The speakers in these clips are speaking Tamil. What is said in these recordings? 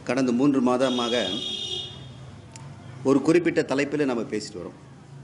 கடந்த மூன்று மாதமாக ஒரு குறிப்பிட்ட தலைப்பில் நம்ம பேசிட்டு வரோம்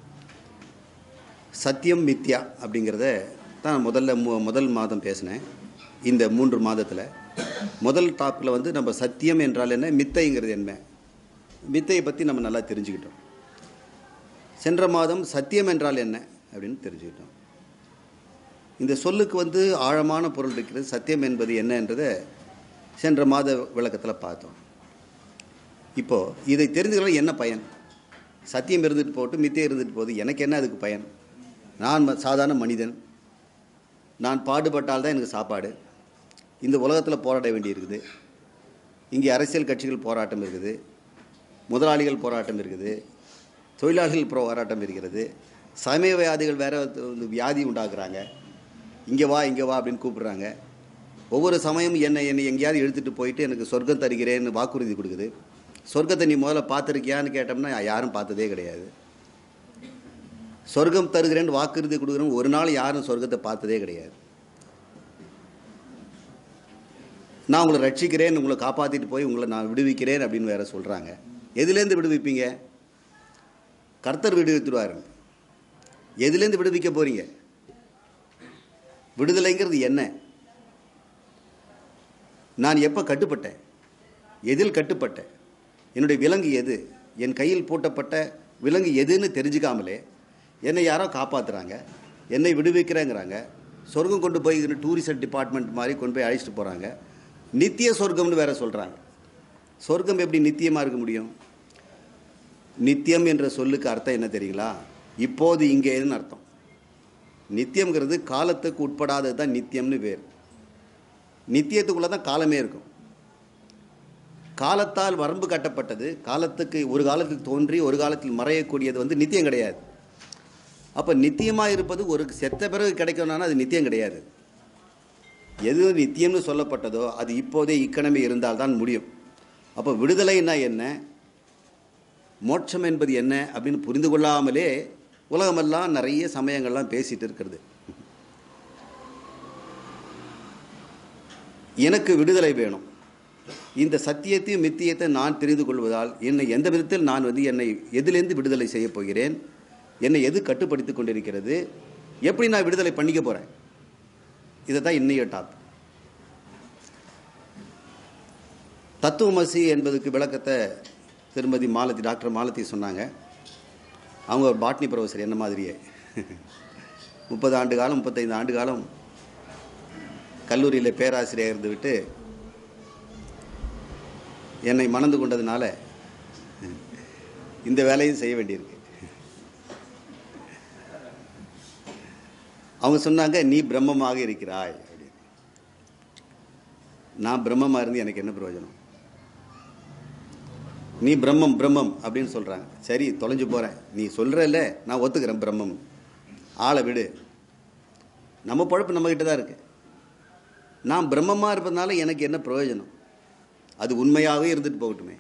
சத்தியம் மித்யா அப்படிங்கிறத தான் முதல்ல மு- முதல் மாதம் பேசினேன் இந்த மூன்று மாதத்தில் முதல் டாப்பில் வந்து நம்ம சத்தியம் என்றால் என்ன மித்தைங்கிறது என்ன மித்தையை பற்றி நம்ம நல்லா தெரிஞ்சுக்கிட்டோம் சென்ற மாதம் சத்தியம் என்றால் என்ன அப்படின்னு தெரிஞ்சுக்கிட்டோம் இந்த சொல்லுக்கு வந்து ஆழமான பொருள் இருக்கிறது சத்தியம் என்பது என்ன என்றதை சென்ற மாத விளக்கத்தில் பார்த்தோம் இப்போது இதை தெரிந்துக்கலாம் என்ன பயன் சத்தியம் இருந்துட்டு போட்டு மித்தியம் இருந்துட்டு போகுது எனக்கு என்ன அதுக்கு பயன் நான் ம- சாதாரண மனிதன் நான் பாடுபட்டால் தான் எனக்கு சாப்பாடு இந்த உலகத்தில் போராட வேண்டியிருக்குது இங்கே அரசியல் கட்சிகள் போராட்டம் இருக்குது முதலாளிகள் போராட்டம் இருக்குது தொழிலாளர்கள் போராட்டம் இருக்கிறது சமயவாதிகள் வேற வந்து வியாதி உண்டாக்குறாங்க இங்கே வா இங்கே வா அப்படின்னு கூப்பிடுறாங்க ஒவ்வொரு சமயமும் என்னை என்னை எங்கேயாவது இழுத்துட்டு போயிட்டு எனக்கு சொர்க்கம் தருகிறேன்னு வாக்குறுதி கொடுக்குது சொர்க்கத்தை நீ முதல்ல பார்த்துருக்கியான்னு கேட்டோம்னா யாரும் பார்த்ததே கிடையாது சொர்க்கம் தருகிறேன்னு வாக்குறுதி கொடுக்குறேன்னு ஒரு நாள் யாரும் சொர்க்கத்தை பார்த்ததே கிடையாது நான் உங்களை ரட்சிக்கிறேன் உங்களை காப்பாற்றிட்டு போய் உங்களை நான் விடுவிக்கிறேன் அப்படின்னு வேற சொல்கிறாங்க எதுலேருந்து விடுவிப்பீங்க கர்த்தர் விடுவித்துருவாரு எதுலேருந்து விடுவிக்க போறீங்க விடுதலைங்கிறது என்ன நான் எப்போ கட்டுப்பட்டேன் எதில் கட்டுப்பட்டேன் என்னுடைய விலங்கு எது என் கையில் பூட்டப்பட்ட விலங்கு எதுன்னு தெரிஞ்சுக்காமலே என்னை யாரோ காப்பாற்றுறாங்க என்னை விடுவிக்கிறேங்கிறாங்க சொர்க்கம் கொண்டு போய் டூரிஸ்ட் டிபார்ட்மெண்ட் மாதிரி கொண்டு போய் அழைச்சிட்டு போகிறாங்க நித்திய சொர்க்கம்னு வேற சொல்கிறாங்க சொர்க்கம் எப்படி நித்தியமாக இருக்க முடியும் நித்தியம் என்ற சொல்லுக்கு அர்த்தம் என்ன தெரியுங்களா இப்போது இங்கேன்னு அர்த்தம் நித்தியம்ங்கிறது காலத்துக்கு உட்படாதது தான் நித்தியம்னு பேர் நித்தியத்துக்குள்ளே தான் காலமே இருக்கும் காலத்தால் வரம்பு கட்டப்பட்டது காலத்துக்கு ஒரு காலத்தில் தோன்றி ஒரு காலத்தில் மறையக்கூடியது வந்து நித்தியம் கிடையாது அப்போ நித்தியமாக இருப்பது ஒரு செத்த பிறகு கிடைக்கணும்னா அது நித்தியம் கிடையாது எது நித்தியம்னு சொல்லப்பட்டதோ அது இப்போதே இக்கணமே இருந்தால் தான் முடியும் அப்போ விடுதலைன்னா என்ன மோட்சம் என்பது என்ன அப்படின்னு புரிந்து கொள்ளாமலே உலகமெல்லாம் நிறைய சமயங்கள்லாம் பேசிட்டு இருக்கிறது எனக்கு விடுதலை வேணும் இந்த சத்தியத்தையும் மித்தியத்தை நான் தெரிந்து கொள்வதால் என்னை எந்த விதத்தில் நான் வந்து என்னை எதிலிருந்து விடுதலை செய்ய போகிறேன் என்னை எது கட்டுப்படுத்தி கொண்டிருக்கிறது எப்படி நான் விடுதலை பண்ணிக்க போகிறேன் இதை தான் இன்னைய டாப் தத்துவமசி என்பதுக்கு விளக்கத்தை திருமதி மாலதி டாக்டர் மாலதி சொன்னாங்க அவங்க ஒரு பாட்னி ப்ரொஃபஸர் என்ன மாதிரியே முப்பது ஆண்டு காலம் முப்பத்தைந்து ஆண்டு காலம் கல்லூரியில் பேராசிரியர் இருந்துவிட்டு என்னை மணந்து கொண்டதுனால இந்த வேலையும் செய்ய வேண்டியிருக்கு அவங்க சொன்னாங்க நீ பிரம்மமாக இருக்கிறாய் அப்படின்னு நான் பிரம்மமாக இருந்து எனக்கு என்ன பிரயோஜனம் நீ பிரம்மம் பிரம்மம் அப்படின்னு சொல்கிறாங்க சரி தொலைஞ்சு போகிறேன் நீ சொல்கிறல்ல நான் ஒத்துக்கிறேன் பிரம்மம் ஆளை விடு நம்ம பழப்பு நம்மக்கிட்ட தான் இருக்கு நான் பிரம்மமாக இருப்பதனால எனக்கு என்ன பிரயோஜனம் அது உண்மையாகவே இருந்துட்டு போகட்டுமே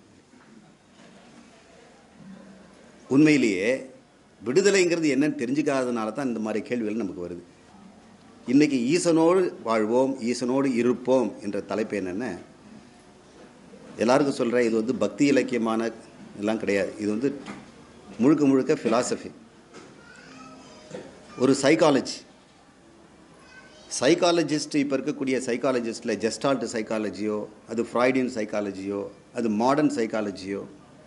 உண்மையிலேயே விடுதலைங்கிறது என்னன்னு தெரிஞ்சுக்காததுனால தான் இந்த மாதிரி கேள்விகள் நமக்கு வருது இன்னைக்கு ஈசனோடு வாழ்வோம் ஈசனோடு இருப்போம் என்ற தலைப்பு என்னென்ன எல்லாருக்கும் சொல்கிறேன் இது வந்து பக்தி இலக்கியமான எல்லாம் கிடையாது இது வந்து முழுக்க முழுக்க ஃபிலாசபி ஒரு சைக்காலஜி சைக்காலஜிஸ்ட் இப்போ இருக்கக்கூடிய சைக்காலஜிஸ்டில் ஜெஸ்டால்ட் சைக்காலஜியோ அது ஃப்ராய்டின் சைக்காலஜியோ அது மாடர்ன் சைக்காலஜியோ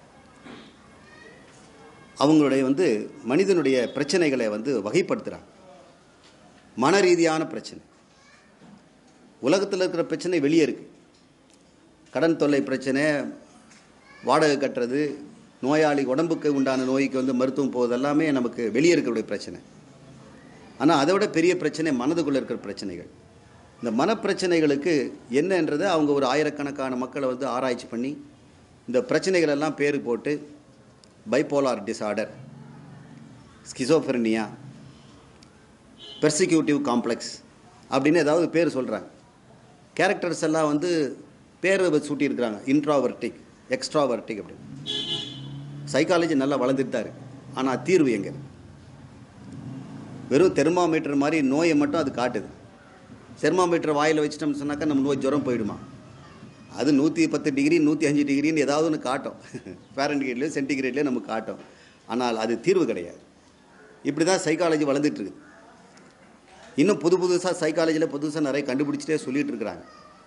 அவங்களுடைய வந்து மனிதனுடைய பிரச்சனைகளை வந்து வகைப்படுத்துகிறாங்க மன ரீதியான பிரச்சனை உலகத்தில் இருக்கிற பிரச்சனை வெளியே இருக்குது கடன் தொல்லை பிரச்சனை வாடகை கட்டுறது நோயாளி உடம்புக்கு உண்டான நோய்க்கு வந்து மருத்துவம் போவது எல்லாமே நமக்கு வெளியே இருக்கக்கூடிய பிரச்சனை ஆனால் அதை விட பெரிய பிரச்சனை மனதுக்குள்ளே இருக்கிற பிரச்சனைகள் இந்த மனப்பிரச்சனைகளுக்கு என்னன்றதை அவங்க ஒரு ஆயிரக்கணக்கான மக்களை வந்து ஆராய்ச்சி பண்ணி இந்த பிரச்சனைகள் எல்லாம் பேர் போட்டு bipolar disorder schizophrenia persecutive complex அப்படின்னு ஏதாவது பேர் சொல்கிறாங்க கேரக்டர்ஸ் எல்லாம் வந்து பேர் சூட்டியிருக்கிறாங்க இன்ட்ராவர்டிக் எக்ஸ்ட்ராவர்டிக் அப்படின்னு சைக்காலஜி நல்லா வளர்ந்துட்டு தான் இருக்கு ஆனால் தீர்வு எங்கே இருக்கு? வெறும் தெர்மாமீட்டர் மாதிரி நோயை மட்டும் அது காட்டுது தெர்மாமீட்டர் வாயில் வச்சிட்டோம்னு சொன்னாக்கா நம்ம நோய் ஜுரம் போயிடுமா அது நூற்றி பத்து டிகிரி நூற்றி அஞ்சு டிகிரின்னு ஏதாவது ஒன்று காட்டும் ஃபேரன்ஹீட்லேயோ சென்டிகிரேட்லேயோ நமக்கு காட்டும் ஆனால் அது தீர்வு கிடையாது இப்படி தான் சைக்காலஜி வளர்ந்துட்டு இருக்குது இன்னும் புது புதுசாக சைக்காலஜியில் புதுசாக நிறைய கண்டுபிடிச்சிட்டே சொல்லிட்டு இருக்கிறாங்க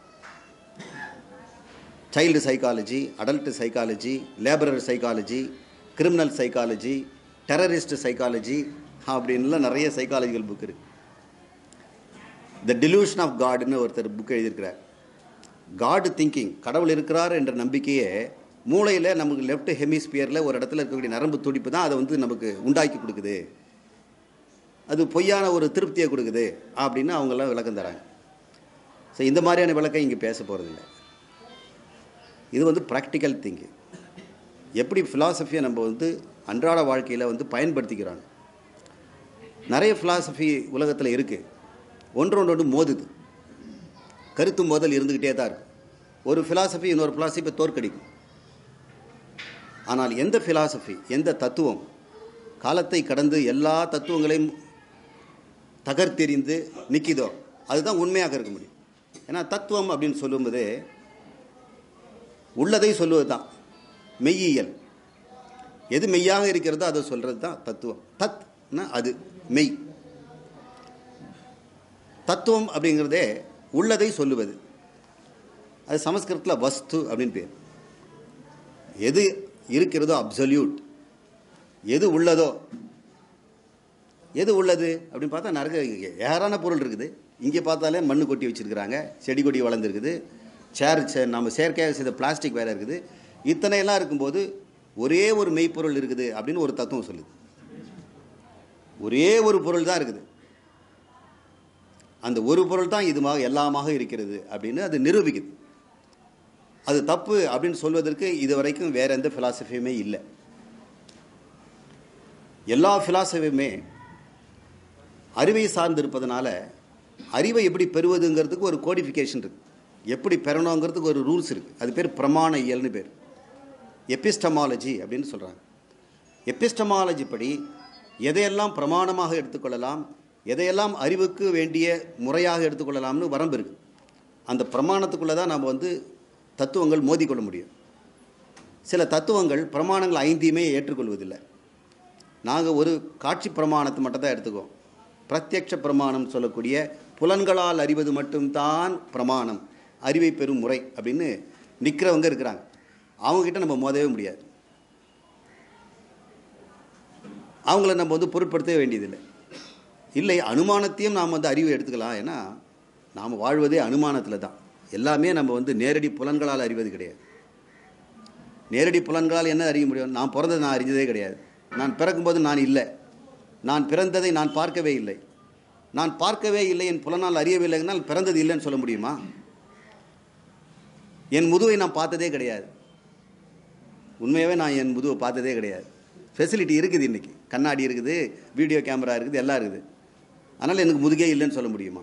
child psychology adult psychology labourer psychology criminal psychology terrorist psychology அப்படின்லாம் நிறைய சைக்காலஜிக்கல் புக் இருக்கு த டிலூஷன் ஆஃப் காட்னு ஒருத்தர் புக் எழுதியிருக்கிறார் காட் திங்கிங் கடவுள் இருக்கிறார் என்ற நம்பிக்கையே மூளையில் நமக்கு லெஃப்ட் ஹெமிஸ்பியரில் ஒரு இடத்துல இருக்கக்கூடிய நரம்பு துடிப்பு தான் அதை வந்து நமக்கு உண்டாக்கி கொடுக்குது அது பொய்யான ஒரு திருப்தியை கொடுக்குது அப்படின்னு அவங்கெல்லாம் விளக்கம் தராங்க ஸோ இந்த மாதிரியான விளக்கம் இங்கே பேச போகிறதில்ல இது வந்து ப்ராக்டிக்கல் திங்கிங் எப்படி ஃபிலாசபியை நம்ம வந்து அன்றாட வாழ்க்கையில் வந்து பயன்படுத்திக்கிறோம் நிறைய ஃபிலாசபி உலகத்தில் இருக்குது ஒன்றொன்று ஒன்று மோதுது கருத்து மோதல் இருந்துக்கிட்டே தான் இருக்கு ஒரு ஃபிலாசபி இன்னொரு ஃபிலாசபி தோற்கடிக்கும் ஆனால் எந்த ஃபிலாசபி எந்த தத்துவம் காலத்தை கடந்து எல்லா தத்துவங்களையும் தகர்த்தெறிந்து நிற்கிதோ அதுதான் உண்மையாக இருக்க முடியும் ஏன்னா தத்துவம் அப்படின்னு சொல்லும்போது உள்ளதை சொல்லுவது தான் மெய்யியல் எது மெய்யாக இருக்கிறதோ அதை சொல்கிறது தான் தத்துவம் தத்னா அது மெய் தத்துவம் அப்படிங்கிறதே உள்ளதை சொல்லுவது அது சமஸ்கிருதத்தில் வஸ்து அப்படின்னு பேர் எது இருக்கிறதோ அப்சல்யூட் எது உள்ளதோ எது உள்ளது அப்படின்னு பார்த்தா நிறைய ஏரான பொருள் இருக்குது இங்கே பார்த்தாலே மண் கொட்டி வச்சுருக்கிறாங்க செடி கொடி வளர்ந்துருக்குது சேர் சே- நம்ம செயற்கையாக செய்த பிளாஸ்டிக் வேறு இருக்குது இத்தனை எல்லாம் இருக்கும்போது ஒரே ஒரு மெய்ப்பொருள் இருக்குது அப்படின்னு ஒரு தத்துவம் சொல்லுது ஒரே ஒரு பொருள் தான் இருக்குது அந்த ஒரு பொருள் தான் இதுமாக எல்லாமாக இருக்கிறது அப்படின்னு அது நிரூபிக்குது அது தப்பு அப்படின்னு சொல்வதற்கு இது வரைக்கும் வேற எந்த ஃபிலாசபியுமே இல்லை எல்லா ஃபிலாசபியுமே அறிவை சார்ந்து இருப்பதனால அறிவை எப்படி பெறுவதுங்கிறதுக்கு ஒரு கோடிஃபிகேஷன் இருக்கு எப்படி பெறணுங்கிறதுக்கு ஒரு ரூல்ஸ் இருக்கு அது பேர் பிரமாண இயல்னு பேர் எபிஸ்டமாலஜி அப்படின்னு சொல்கிறாங்க எபிஸ்டமாலஜி படி எதையெல்லாம் பிரமாணமாக எடுத்துக்கொள்ளலாம் எதையெல்லாம் அறிவுக்கு வேண்டிய முறையாக எடுத்துக்கொள்ளலாம்னு வரம்பு இருக்குது அந்த பிரமாணத்துக்குள்ளே தான் நம்ம வந்து தத்துவங்கள் மோதிக்கொள்ள முடியும் சில தத்துவங்கள் பிரமாணங்கள் ஐந்தையுமே ஏற்றுக்கொள்வதில்லை நாங்கள் ஒரு காட்சி பிரமாணத்தை மட்டும் தான் எடுத்துக்குவோம் பிரத்யட்ச பிரமாணம் சொல்லக்கூடிய புலன்களால் அறிவது மட்டும்தான் பிரமாணம் அறிவை பெறும் முறை அப்படின்னு நிற்கிறவங்க இருக்கிறாங்க அவங்கக்கிட்ட நம்ம மோதவே முடியாது அவங்கள நம்ம வந்து பொருட்படுத்தவே வேண்டியதில்லை இல்லை அனுமானத்தையும் நாம் வந்து அறிவை எடுத்துக்கலாம் ஏன்னா நாம் வாழ்வதே அனுமானத்தில் தான் எல்லாமே நம்ம வந்து நேரடி புலன்களால் அறிவது கிடையாது நேரடி புலன்களால் என்ன அறிய முடியும் நான் பிறந்தது நான் அறிஞ்சதே கிடையாது நான் பிறக்கும்போது நான் இல்லை நான் பிறந்ததை நான் பார்க்கவே இல்லை நான் பார்க்கவே இல்லை என் புலனால் அறியவில்லைனால் பிறந்தது இல்லைன்னு சொல்ல முடியுமா என் முதுவை நான் பார்த்ததே கிடையாது உண்மையாகவே நான் என் முதுவை பார்த்ததே கிடையாது ஃபெசிலிட்டி இருக்குது இன்றைக்கி கண்ணாடி இருக்குது வீடியோ கேமரா இருக்குது எல்லாம் இருக்குது அதனால் எனக்கு முதுகே இல்லைன்னு சொல்ல முடியுமா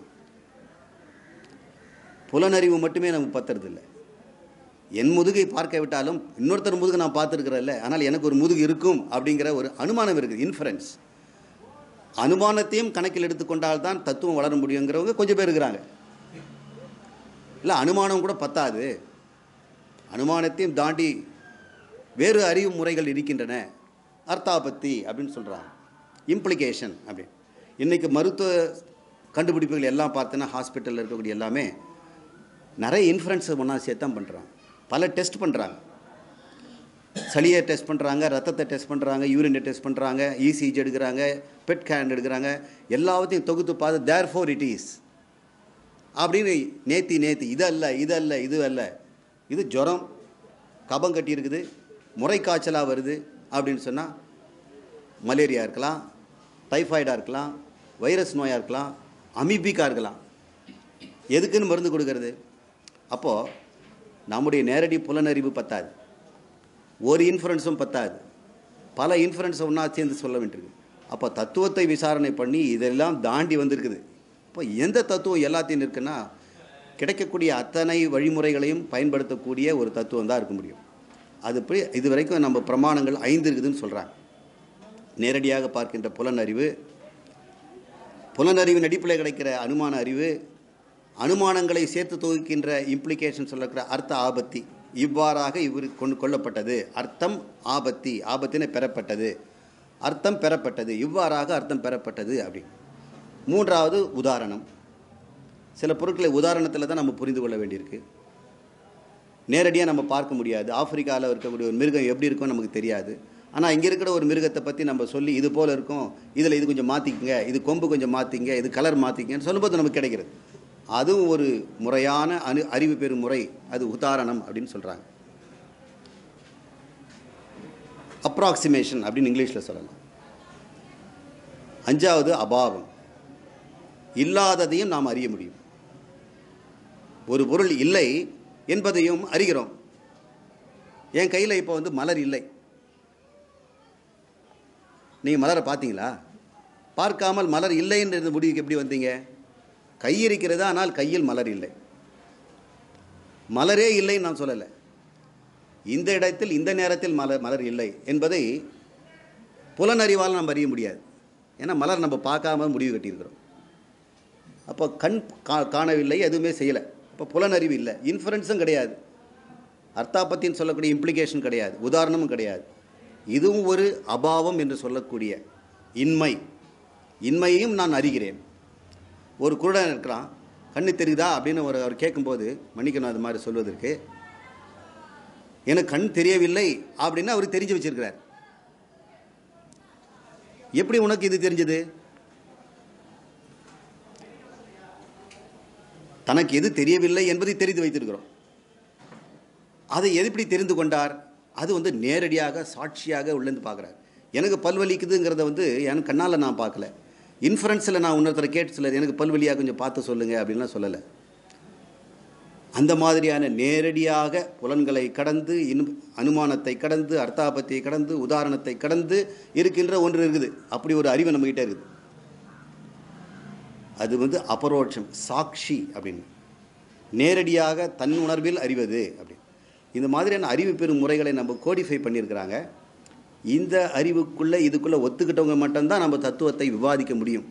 புலனறிவு மட்டுமே நமக்கு பத்துறதில்லை என் முதுகை பார்க்க விட்டாலும் இன்னொருத்தர் முதுகை நான் பார்த்துருக்கிறேன்ல ஆனால் எனக்கு ஒரு முதுகு இருக்கும் அப்படிங்கிற ஒரு அனுமானம் இருக்குது இன்ஃபரன்ஸ் அனுமானத்தையும் கணக்கில் எடுத்துக்கொண்டால் தான் தத்துவம் வளர முடியுங்கிறவங்க கொஞ்சம் பேர் இருக்கிறாங்க இல்லை அனுமானம் கூட பத்தாது அனுமானத்தையும் தாண்டி வேறு அறிவு முறைகள் இருக்கின்றன அர்த்தாபத்தி அப்படின்னு சொல்கிறாங்க இம்ப்ளிகேஷன் அப்படின்னு இன்றைக்கி மருத்துவ கண்டுபிடிப்புகள் எல்லாம் பார்த்தோன்னா ஹாஸ்பிட்டலில் இருக்கக்கூடிய எல்லாமே நிறைய இன்ஃப்ளன்ஸை ஒன்றா சேர்த்து தான் பண்ணுறாங்க பல டெஸ்ட் பண்ணுறாங்க சளியை டெஸ்ட் பண்ணுறாங்க ரத்தத்தை டெஸ்ட் பண்ணுறாங்க யூரினை டெஸ்ட் பண்ணுறாங்க இசிஜி எடுக்கிறாங்க பெட் கேன் எடுக்கிறாங்க எல்லாத்தையும் தொகுத்து பார்த்து தேர் ஃபோர் இட் இஸ் அப்படின்னு நேத்தி நேத்தி இது அல்ல இது அல்ல இது அல்ல இது ஜுரம் கபம் கட்டி இருக்குது முறை காய்ச்சலாக வருது அப்படின்னு சொன்னால் மலேரியா இருக்கலாம் டைஃபாய்டாக இருக்கலாம் வைரஸ் நோயாக இருக்கலாம் அமீபிக்காக இருக்கலாம் எதுக்குன்னு மருந்து கொடுக்கறது அப்போது நம்முடைய நேரடி புலனறிவு பத்தாது ஒரு இன்ஃபரன்ஸும் பத்தாது பல இன்ஃபரன்ஸ் ஒன்றா சேர்ந்து சொல்ல வேண்டியிருக்கு அப்போ தத்துவத்தை விசாரணை பண்ணி இதெல்லாம் தாண்டி வந்திருக்குது இப்போ எந்த தத்துவம் எல்லாத்தையும் இருக்குன்னா கிடைக்கக்கூடிய அத்தனை வழிமுறைகளையும் பயன்படுத்தக்கூடிய ஒரு தத்துவம் தான் இருக்க முடியும் அது போய் இது வரைக்கும் நம்ம பிரமாணங்கள் ஐந்து இருக்குதுன்னு சொல்கிறாங்க நேரடியாக பார்க்கின்ற புலனறிவு புலனறிவின் அடிப்படையில் கிடைக்கிற அனுமான அறிவு அனுமானங்களை சேர்த்து தொகுக்கின்ற இம்ப்ளிகேஷன் சொல்லக்கிற அர்த்த ஆபத்தி இவ்வாறாக இவர் கொண்டு கொள்ளப்பட்டது அர்த்தம் ஆபத்தி ஆபத்தினை பெறப்பட்டது அர்த்தம் பெறப்பட்டது இவ்வாறாக அர்த்தம் பெறப்பட்டது அப்படி மூன்றாவது உதாரணம் சில பொருட்களை உதாரணத்தில் தான் நம்ம புரிந்து கொள்ள வேண்டியிருக்கு நேரடியாக நம்ம பார்க்க முடியாது ஆப்பிரிக்காவில் இருக்கக்கூடிய ஒரு மிருகம் எப்படி இருக்கும் நமக்கு தெரியாது ஆனால் இங்கே இருக்கிற ஒரு மிருகத்தை பற்றி நம்ம சொல்லி இது போல் இருக்கும் இதில் இது கொஞ்சம் மாற்றிக்கங்க இது கொம்பு கொஞ்சம் மாற்றிங்க இது கலர் மாற்றிக்கங்கன்னு சொல்லும்போது நமக்கு கிடைக்கிறது அதுவும் ஒரு முறையான அனு அறிவு பெறும் முறை அது உதாரணம் அப்படின்னு சொல்கிறாங்க அப்ராக்சிமேஷன் அப்படின்னு இங்கிலீஷில் சொல்லலாம் அஞ்சாவது அபாவம் இல்லாததையும் நாம் அறிய முடியும் ஒரு பொருள் இல்லை என்பதையும் அறிகிறோம் என் கையில் இப்போ வந்து மலர் இல்லை நீங்கள் மலரை பார்த்தீங்களா பார்க்காமல் மலர் இல்லைன்ற முடிவுக்கு எப்படி வந்தீங்க கை இருக்கிறது ஆனால் கையில் மலர் இல்லை மலரே இல்லைன்னு நான் சொல்லலை இந்த இடத்தில் இந்த நேரத்தில் மலர் மலர் இல்லை என்பதை புலனறிவால் நம்ம அறிய முடியாது ஏன்னா மலர் நம்ம பார்க்காம முடிவு கட்டியிருக்கிறோம் அப்போ கண் கா காணவில்லை எதுவுமே செய்யலை அப்போ புலனறிவு இல்லை இன்ஃபரன்ஸும் கிடையாது அர்த்தாபத்தின்னு சொல்லக்கூடிய இம்ப்ளிகேஷன் கிடையாது உதாரணமும் கிடையாது இதுவும் ஒரு அபாவம் என்று சொல்லக்கூடிய இன்மை இன்மையையும் நான் அறிகிறேன் ஒரு குருடன் இருக்கிறான் கண்ணு தெரியுதா அப்படின்னு ஒரு அவர் கேட்கும்போது மன்னிக்கணும் அது மாதிரி சொல்வதற்கு எனக்கு கண் தெரியவில்லை அப்படின்னு அவர் தெரிஞ்சு வச்சிருக்கிறார் எப்படி உனக்கு இது தெரிஞ்சது தனக்கு எது தெரியவில்லை என்பதை தெரிந்து வைத்திருக்கிறோம் அதை எப்படி தெரிந்து கொண்டார் அது வந்து நேரடியாக சாட்சியாக உள்ளேருந்து பார்க்குறாரு எனக்கு பல்வலிக்குதுங்கிறத வந்து எனக்கு கண்ணால் நான் பார்க்கல இன்ஃபரன்ஸில் நான் இன்னொருத்தரை கேட்டு சொல்ல எனக்கு பல்வலியாக கொஞ்சம் பார்த்து சொல்லுங்கள் அப்படின்லாம் சொல்லலை அந்த மாதிரியான நேரடியாக புலன்களை கடந்து இன் அனுமானத்தை கடந்து அர்த்தாபத்தியை கடந்து உதாரணத்தை கடந்து இருக்கின்ற ஒன்று இருக்குது அப்படி ஒரு அறிவு நம்மகிட்ட இருக்குது அது வந்து அபரோட்சம் சாட்சி அப்படின்னு நேரடியாக தன் உணர்வில் அறிவது அப்படின்னு இந்த மாதிரியான அறிவு பெறும் முறைகளை நம்ம கோடிஃபை பண்ணியிருக்கிறாங்க இந்த அறிவுக்குள்ளே இதுக்குள்ளே ஒத்துக்கிட்டவங்க மட்டும்தான் நம்ம தத்துவத்தை விவாதிக்க முடியும்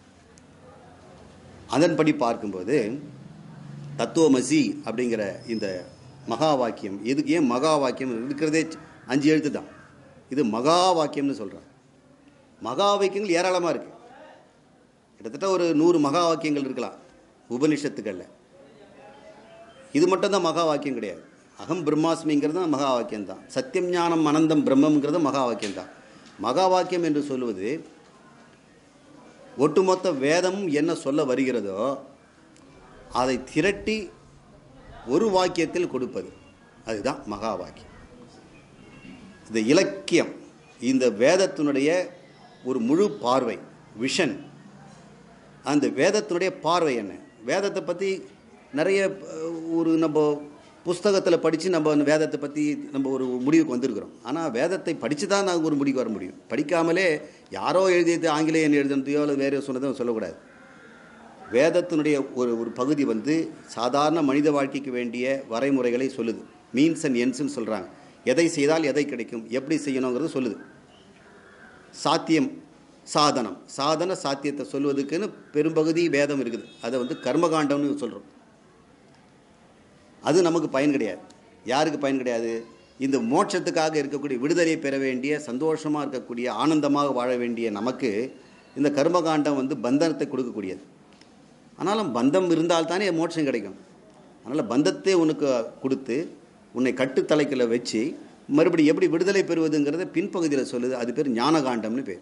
அதன்படி பார்க்கும்போது தத்துவமசி அப்படிங்கிற இந்த மகா வாக்கியம் இதுக்கு ஏன் மகா வாக்கியம் இருக்கிறதே அஞ்சு எழுத்து தான் இது மகா வாக்கியம்னு சொல்கிறாங்க மகா வாக்கியங்கள் ஏராளமாக இருக்குது கிட்டத்தட்ட ஒரு நூறு மகா வாக்கியங்கள் இருக்கலாம் உபனிஷத்துக்களில் இது மட்டும்தான் மகா வாக்கியம் கிடையாது அகம் பிரம்மாஸ்மிங்கிறது மகா வாக்கியம் தான் சத்தியம் ஞானம் அனந்தம் பிரம்மங்கிறது மகா வாக்கியம் தான் மகா வாக்கியம் என்று சொல்வது ஒட்டுமொத்த வேதமும் என்ன சொல்ல வருகிறதோ அதை திரட்டி ஒரு வாக்கியத்தில் கொடுப்பது அதுதான் மகா வாக்கியம் இந்த இலக்கியம் இந்த வேதத்தினுடைய ஒரு முழு பார்வை விஷன் அந்த வேதத்தினுடைய பார்வை என்ன வேதத்தை பற்றி நிறைய அஹ், ஒரு நம்ம புஸ்தகத்தில் படித்து நம்ம அந்த வேதத்தை பற்றி நம்ம ஒரு முடிவுக்கு வந்திருக்கிறோம் ஆனால் வேதத்தை படித்து தான் நாங்கள் ஒரு முடிவுக்கு வர முடியும் படிக்காமலே யாரோ எழுதியது ஆங்கிலேயன் எழுதுனதையோ அல்லது வேறு சொன்னதோ சொல்லக்கூடாது வேதத்தினுடைய ஒரு ஒரு பகுதி வந்து சாதாரண மனித வாழ்க்கைக்கு வேண்டிய வரைமுறைகளை சொல்லுது மீன்ஸ் அண்ட் என்ஸ்ன்னு சொல்கிறாங்க எதை செய்தால் எதை கிடைக்கும் எப்படி செய்யணுங்கிறது சொல்லுது சாத்தியம் சாதனம் சாதன சாத்தியத்தை சொல்வதுக்குன்னு பெரும்பகுதி வேதம் இருக்குது அதை வந்து கர்மகாண்டம்னு சொல்கிறோம் அது நமக்கு பயன் கிடையாது யாருக்கு பயன் கிடையாது இந்த மோட்சத்துக்காக இருக்கக்கூடிய விடுதலை பெற வேண்டிய சந்தோஷமாக இருக்கக்கூடிய ஆனந்தமாக வாழ வேண்டிய நமக்கு இந்த கர்மகாண்டம் வந்து பந்தனத்தை கொடுக்கக்கூடியது ஆனாலும் பந்தம் இருந்தால்தானே மோட்சம் கிடைக்கும் அதனால் பந்தத்தை உனக்கு கொடுத்து உன்னை கட்டுத்தலைக்கில் வச்சு மறுபடியும் எப்படி விடுதலை பெறுவதுங்கிறத பின்பகுதியில் சொல்லுது அது பேர் ஞானகாண்டம்னு பேர்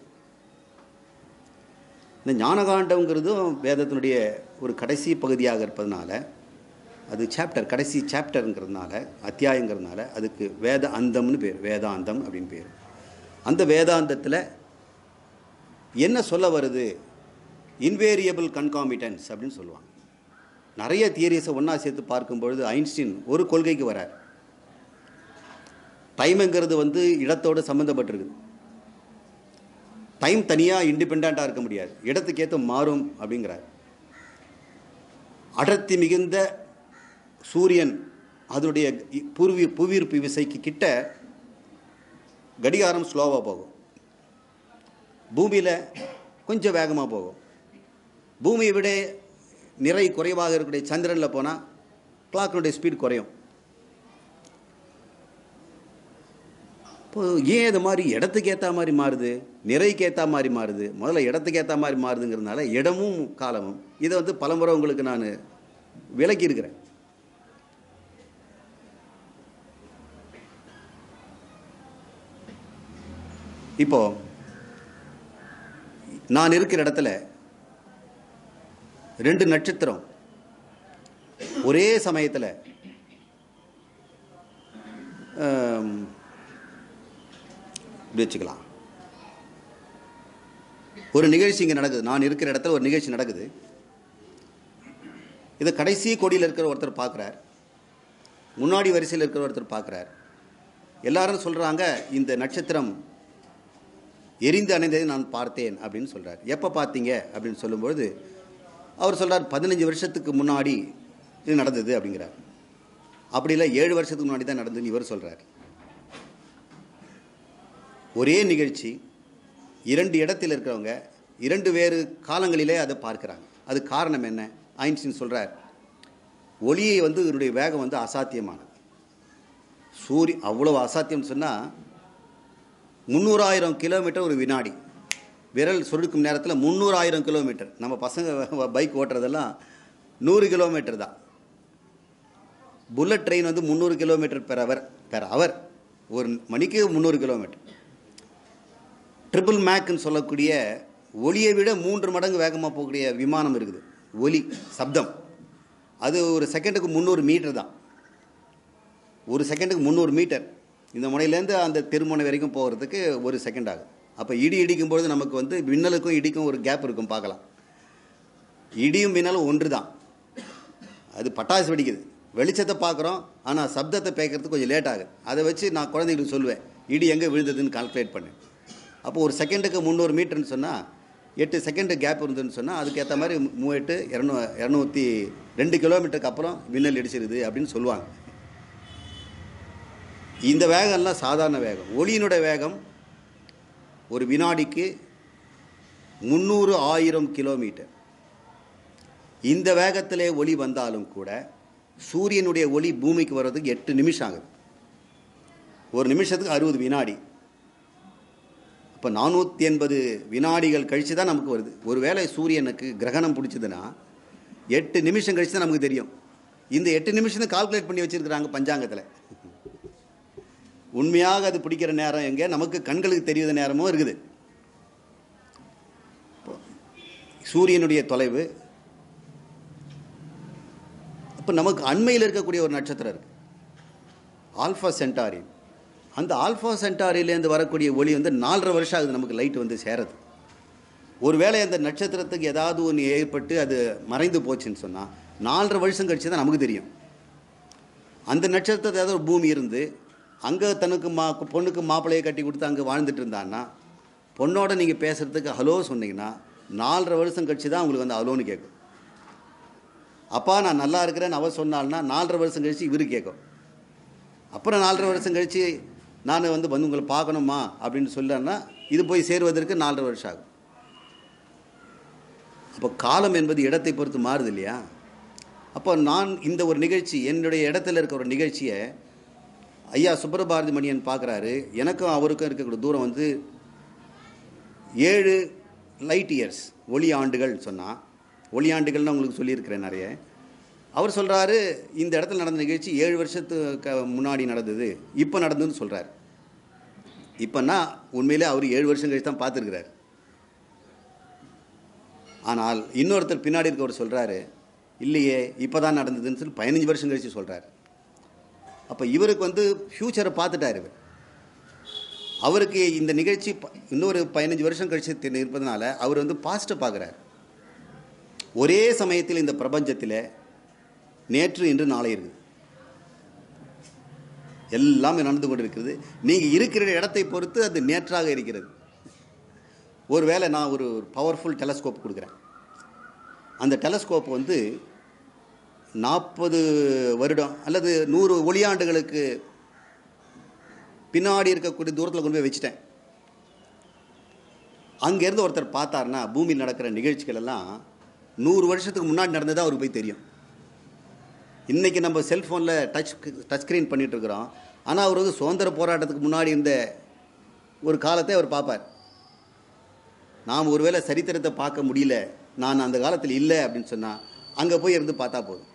இந்த ஞானகாண்டம்ங்கிறதும் வேதத்தினுடைய ஒரு கடைசி பகுதியாக இருப்பதனால அது சாப்டர் கடைசி சாப்டருங்கிறதுனால அத்தியாயங்கிறதுனால அதுக்கு வேத அந்தம்னு பேர் வேதாந்தம் அப்படின்னு பேர் அந்த வேதாந்தத்தில் என்ன சொல்ல வருது இன்வேரியபிள் கன்காமிட்டன்ஸ் அப்படின்னு சொல்லுவாங்க நிறைய தியரிஸை ஒன்றா சேர்த்து பார்க்கும்பொழுது ஐன்ஸ்டீன் ஒரு கொள்கைக்கு வரார் டைமுங்கிறது வந்து இடத்தோடு சம்மந்தப்பட்டிருக்குது டைம் தனியாக இண்டிபெண்ட்டாக இருக்க முடியாது இடத்துக்கேற்ற மாறும் அப்படிங்கிறார் அடர்த்தி மிகுந்த சூரியன் அதனுடைய இ- புவி புவியீர்ப்பு விசைக்கு கிட்ட கடிகாரம் ஸ்லோவாக போகும் பூமியில் கொஞ்சம் வேகமாக போகும் பூமியை விட நிறை குறைவாக இருக்கக்கூடிய சந்திரனில் போனால் கிளாக்கினுடைய ஸ்பீட் குறையும் இப்போ ஏன் இது மாதிரி இடத்துக்கு ஏற்ற மாதிரி மாறுது நிறைக்கு ஏற்ற மாதிரி மாறுது முதல்ல இடத்துக்கு ஏற்ற மாதிரி மாறுதுங்கிறதுனால இடமும் காலமும் இதை வந்து பலமுறை உங்களுக்கு நான் விளக்கி இருக்கிறேன் இப்போ நான் இருக்கிற இடத்துல ரெண்டு நட்சத்திரம் ஒரே சமயத்தில் ஆம், இப்படி வச்சுக்கலாம் ஒரு நிகழ்ச்சி இங்கே நடக்குது நான் இருக்கிற இடத்துல ஒரு நிகழ்ச்சி நடக்குது இதை கடைசி கொடியில் இருக்கிற ஒருத்தர் பார்க்குறார் முன்னாடி வரிசையில் இருக்கிற ஒருத்தர் பார்க்குறார் எல்லாரும் சொல்கிறாங்க இந்த நட்சத்திரம் எரிந்து அணைந்ததை நான் பார்த்தேன் அப்படின்னு சொல்கிறார் எப்போ பார்த்தீங்க அப்படின்னு சொல்லும்பொழுது அவர் சொல்றார் பதினஞ்சு வருஷத்துக்கு முன்னாடி இது நடந்தது அப்படிங்கிறார் அப்படி இல்லை ஏழு வருஷத்துக்கு முன்னாடி தான் நடந்ததுன்னு இவர் சொல்கிறார் ஒரே நிகழ்ச்சி இரண்டு இடத்தில் இருக்கிறவங்க இரண்டு வேறு காலங்களிலே அதை பார்க்குறாங்க அது காரணம் என்ன ஐன்ஸ்டீன் சொல்கிறார் ஒளியை வந்து இதனுடைய வேகம் வந்து அசாத்தியமானது சூரிய அவ்வளவு அசாத்தியம்னு சொன்னால் முந்நூறாயிரம் கிலோமீட்டர் ஒரு வினாடி விரல் சுருக்கும் நேரத்தில் முந்நூறாயிரம் கிலோமீட்டர் நம்ம பசங்க பைக் ஓட்டுறதெல்லாம் நூறு கிலோமீட்டர் தான் புல்லட் ட்ரெயின் வந்து முந்நூறு kilometre per hour per hour ஒரு மணிக்கு முந்நூறு கிலோமீட்டர் ட்ரிபிள் மேக்னு சொல்லக்கூடிய ஒளியை விட மூன்று மடங்கு வேகமாக போகக்கூடிய விமானம் இருக்குது ஒலி சப்தம் அது ஒரு செகண்டுக்கு முந்நூறு மீட்டர் தான் ஒரு செகண்டுக்கு முந்நூறு மீட்டர் இந்த முனையிலேருந்து அந்த தெருமுனை வரைக்கும் போகிறதுக்கு ஒரு செகண்ட் ஆகும் அப்போ இடி இடிக்கும்பொழுது நமக்கு வந்து மின்னலுக்கும் இடிக்கும் ஒரு கேப் இருக்கும் பார்க்கலாம் இடியும் மின்னலும் ஒன்று தான் அது பட்டாசு வெடிக்குது வெளிச்சத்தை பார்க்குறோம் ஆனால் சப்தத்தை பேக்கிறதுக்கு கொஞ்சம் லேட் ஆகுது அதை வச்சு நான் குழந்தைங்களுக்கு சொல்லுவேன் இடி எங்கே விழுந்ததுன்னு கால்குலேட் பண்ணு அப்போ ஒரு செகண்டுக்கு முந்நூறு மீட்டர்னு சொன்னால் எட்டு செகண்டு கேப் இருந்ததுன்னு சொன்னால் அதுக்கேற்ற மாதிரி மூவெட்டு இரநூ இரநூத்தி ரெண்டு கிலோமீட்டருக்கு அப்புறம் மின்னல் இடிச்சிருது அப்படின்னு சொல்லுவாங்க இந்த வேகம்லாம் சாதாரண வேகம் ஒளியினுடைய வேகம் ஒரு வினாடிக்கு முந்நூறு ஆயிரம் கிலோமீட்டர் இந்த வேகத்திலே ஒளி வந்தாலும் கூட சூரியனுடைய ஒளி பூமிக்கு வர்றதுக்கு எட்டு நிமிஷம் ஆகுது ஒரு நிமிஷத்துக்கு அறுபது வினாடி அப்போ நானூற்றி எண்பது வினாடிகள் கழித்து தான் நமக்கு வருது ஒருவேளை சூரியனுக்கு கிரகணம் பிடிச்சதுன்னா எட்டு நிமிஷம் கழிச்சு தான் நமக்கு தெரியும் இந்த எட்டு நிமிஷம் கால்குலேட் பண்ணி வச்சிருக்கிறாங்க பஞ்சாங்கத்தில் உண்மையாக அது பிடிக்கிற நேரம் எங்கே நமக்கு கண்களுக்கு தெரியாத நேரமும் இருக்குது சூரியனுடைய தொலைவு அப்போ நமக்கு அண்மையில் இருக்கக்கூடிய ஒரு நட்சத்திரம் இருக்கு ஆல்ஃபா சென்டாரி அந்த ஆல்ஃபா சென்டாரியிலேருந்து வரக்கூடிய ஒளி வந்து நாலரை வருஷம் ஆகுது நமக்கு லைட் வந்து சேரது ஒருவேளை அந்த நட்சத்திரத்துக்கு ஏதாவது ஒன்று ஏற்பட்டு அது மறைந்து போச்சுன்னு சொன்னால் நாலரை வருஷம் கழிச்சு தான் நமக்கு தெரியும் அந்த நட்சத்திரத்தை ஏதாவது ஒரு பூமி இருந்து அங்கே தனக்கு மா பொண்ணுக்கு மாப்பிள்ளையை கட்டி கொடுத்து அங்கே வாழ்ந்துட்டு இருந்தான்னா பொண்ணோட நீங்கள் பேசுகிறதுக்கு ஹலோ சொன்னீங்கன்னா நாலரை வருஷம் கழிச்சு தான் உங்களுக்கு வந்து ஹலோன்னு கேட்கும் அப்பா நான் நல்லா இருக்கிறேன்னு அவ சொன்னால்னா நாலரை வருஷம் கழிச்சு இவரு கேட்கும் அப்புறம் நாலரை வருஷம் கழிச்சு நான் வந்து வந்து உங்களை பார்க்கணுமா அப்படின்னு சொல்லன்னா இது போய் சேருவதற்கு நாலரை வருஷம் ஆகும் அப்போ காலம் என்பது இடத்தை பொறுத்து மாறுது இல்லையா அப்போ நான் இந்த ஒரு நிகழ்ச்சி என்னுடைய இடத்துல இருக்க ஒரு நிகழ்ச்சியை ஐயா சுப்பிரபாரதி மணியன் பார்க்குறாரு எனக்கும் அவருக்கும் இருக்கக்கூடிய தூரம் வந்து ஏழு லைட் இயர்ஸ் ஒளி ஆண்டுகள் சொன்னால் ஒளி ஆண்டுகள்னு உங்களுக்கு சொல்லியிருக்கிறேன் நிறைய அவர் சொல்கிறாரு இந்த இடத்துல நடந்த நிகழ்ச்சி ஏழு வருஷத்துக்கு முன்னாடி நடந்தது இப்போ நடந்ததுன்னு சொல்கிறார் இப்போன்னா உண்மையிலே அவர் ஏழு வருஷம் கழிச்சு தான் பார்த்துருக்கிறார் ஆனால் இன்னொருத்தர் பின்னாடி இருக்கவர் சொல்கிறாரு இல்லையே இப்போ தான் நடந்ததுன்னு சொல்லி பதினஞ்சு வருஷம் கழிச்சு சொல்கிறார் அப்போ இவருக்கு வந்து ஃப்யூச்சரை பார்த்துட்டார் இவர் அவருக்கு இந்த நிகழ்ச்சி ப- இன்னொரு பதினஞ்சு வருஷம் கழிச்சு தெ- இருப்பதனால அவர் வந்து பாஸ்ட்டை பார்க்குறாரு ஒரே சமயத்தில் இந்த பிரபஞ்சத்தில் நேற்று இன்று நாளை இருக்குது எல்லாமே நடந்து கொண்டிருக்கிறது நீங்கள் இருக்கிற இடத்தை பொறுத்து அது நேற்றாக இருக்கிறது ஒருவேளை நான் ஒரு பவர்ஃபுல் டெலஸ்கோப் கொடுக்குறேன் அந்த டெலஸ்கோப் வந்து நாற்பது வருடம் அல்லது நூறு ஒளியாண்டுகளுக்கு பின்னாடி இருக்கக்கூடிய தூரத்தில் கொண்டு போய் வச்சுட்டேன் அங்கேருந்து ஒருத்தர் பார்த்தாருன்னா பூமியில் நடக்கிற நிகழ்ச்சிகள் எல்லாம் நூறு வருஷத்துக்கு முன்னாடி நடந்தது அவருக்கு போய் தெரியும் இன்றைக்கி நம்ம செல்ஃபோனில் டச் டச் ஸ்க்ரீன் பண்ணிகிட்டு இருக்கிறோம் ஆனால் அவர் வந்து சுதந்திர போராட்டத்துக்கு முன்னாடி இருந்த ஒரு காலத்தை அவர் பார்ப்பார் நாம் ஒருவேளை சரித்திரத்தை பார்க்க முடியல நான் அந்த காலத்தில் இல்லை அப்படின்னு சொன்னால் அங்கே போய் இருந்து பார்த்தா போதும்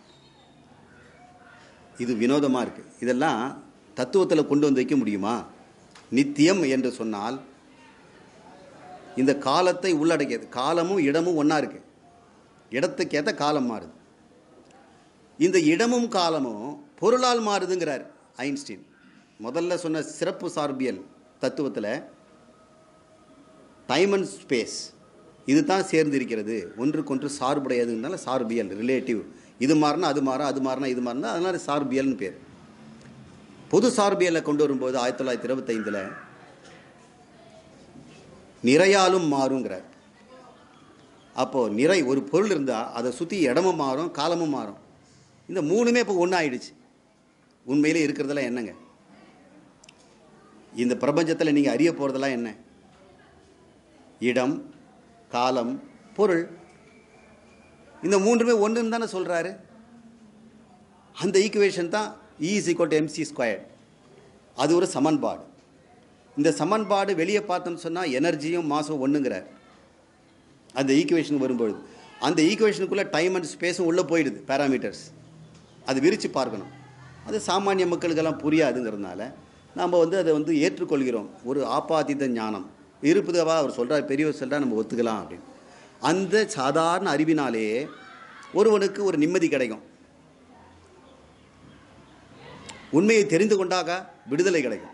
இது வினோதமாக இருக்குது இதெல்லாம் தத்துவத்தில் கொண்டு வந்து வைக்க முடியுமா நித்தியம் என்று சொன்னால் இந்த காலத்தை உள்ளடக்கியது காலமும் இடமும் ஒன்றா இருக்குது இடத்துக்கேற்ற காலம் மாறுது இந்த இடமும் காலமும் பொருளால் மாறுதுங்கிறார் ஐன்ஸ்டீன் முதல்ல சொன்ன சிறப்பு சார்பியல் தத்துவத்தில் டைம் அண்ட் ஸ்பேஸ் இது தான் சேர்ந்து இருக்கிறது ஒன்றுக்கொன்று சார்புடையதுனால சார்பியல் ரிலேட்டிவ் இது மாறினா அது மாறும் அது மாறினா இது மாறினா அதனால சார்பியல்னு பேர் பொது சார்பியலை கொண்டு வரும்போது ஆயிரத்தி தொள்ளாயிரத்தி இருபத்தைந்தில் நிறையாலும் மாறுங்கிறார் அப்போது நிறை ஒரு பொருள் இருந்தால் அதை சுற்றி இடமும் மாறும் காலமும் மாறும் இந்த மூணுமே இப்போ ஒன்று ஆயிடுச்சு உண்மையிலே இருக்கிறதெல்லாம் என்னங்க இந்த பிரபஞ்சத்தில் நீங்கள் அறிய போகிறதெல்லாம் என்ன இடம் காலம் பொருள் இந்த மூன்றுமே ஒன்றுன்னு தானே சொல்கிறாரு அந்த ஈக்குவேஷன் தான் E is equal to M C squared அது ஒரு சமன்பாடு இந்த சமன்பாடு வெளியே பார்த்தோம்னு சொன்னால் எனர்ஜியும் மாசும் ஒன்றுங்கிறார் அந்த ஈக்குவேஷன் வரும்பொழுது அந்த ஈக்குவேஷனுக்குள்ளே டைம் அண்ட் ஸ்பேஸும் உள்ளே போயிடுது பேராமீட்டர்ஸ் அது விரித்து பார்க்கணும் அது சாமானிய மக்களுக்கெல்லாம் புரியாதுங்கிறதுனால நாம் வந்து அதை வந்து ஏற்றுக்கொள்கிறோம் ஒரு ஆப்பாதித்த ஞானம் இருப்புதவா அவர் சொல்கிறார் பெரியவர் சொல்கிறார் நம்ம ஒத்துக்கலாம் அப்படின்னு அந்த சாதாரண அறிவினாலேயே ஒருவனுக்கு ஒரு நிம்மதி கிடைக்கும் உண்மையை தெரிந்து கொண்டாக விடுதலை கிடைக்கும்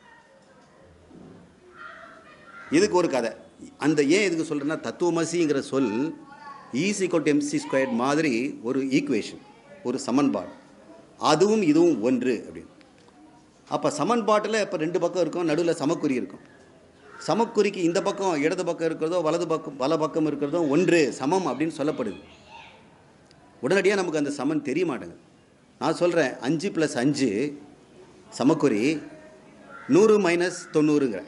இதுக்கு ஒரு கதை அந்த ஏன் இதுக்கு சொல்கிறேன்னா தத்துவமசிங்கிற சொல் ஈஸி கோட் எம்சி ஸ்கொயர்ட் மாதிரி ஒரு ஈக்குவேஷன் ஒரு சமன்பாடு அதுவும் இதுவும் ஒன்று அப்படின்னு அப்போ சமன்பாட்டில் இப்போ ரெண்டு பக்கம் இருக்கும் நடுவில் சமக்குறி இருக்கும் சமக்குறிக்கு இந்த பக்கம் இடது பக்கம் இருக்கிறதோ வலது பக்கம் வல பக்கம் இருக்கிறதோ ஒன்று சமம் அப்படின்னு சொல்லப்படுது உடனடியாக நமக்கு அந்த சமன் தெரிய மாட்டேங்குது நான் சொல்கிறேன் அஞ்சு ப்ளஸ் அஞ்சு சமக்குறி நூறு மைனஸ் தொண்ணூறுங்கிறேன்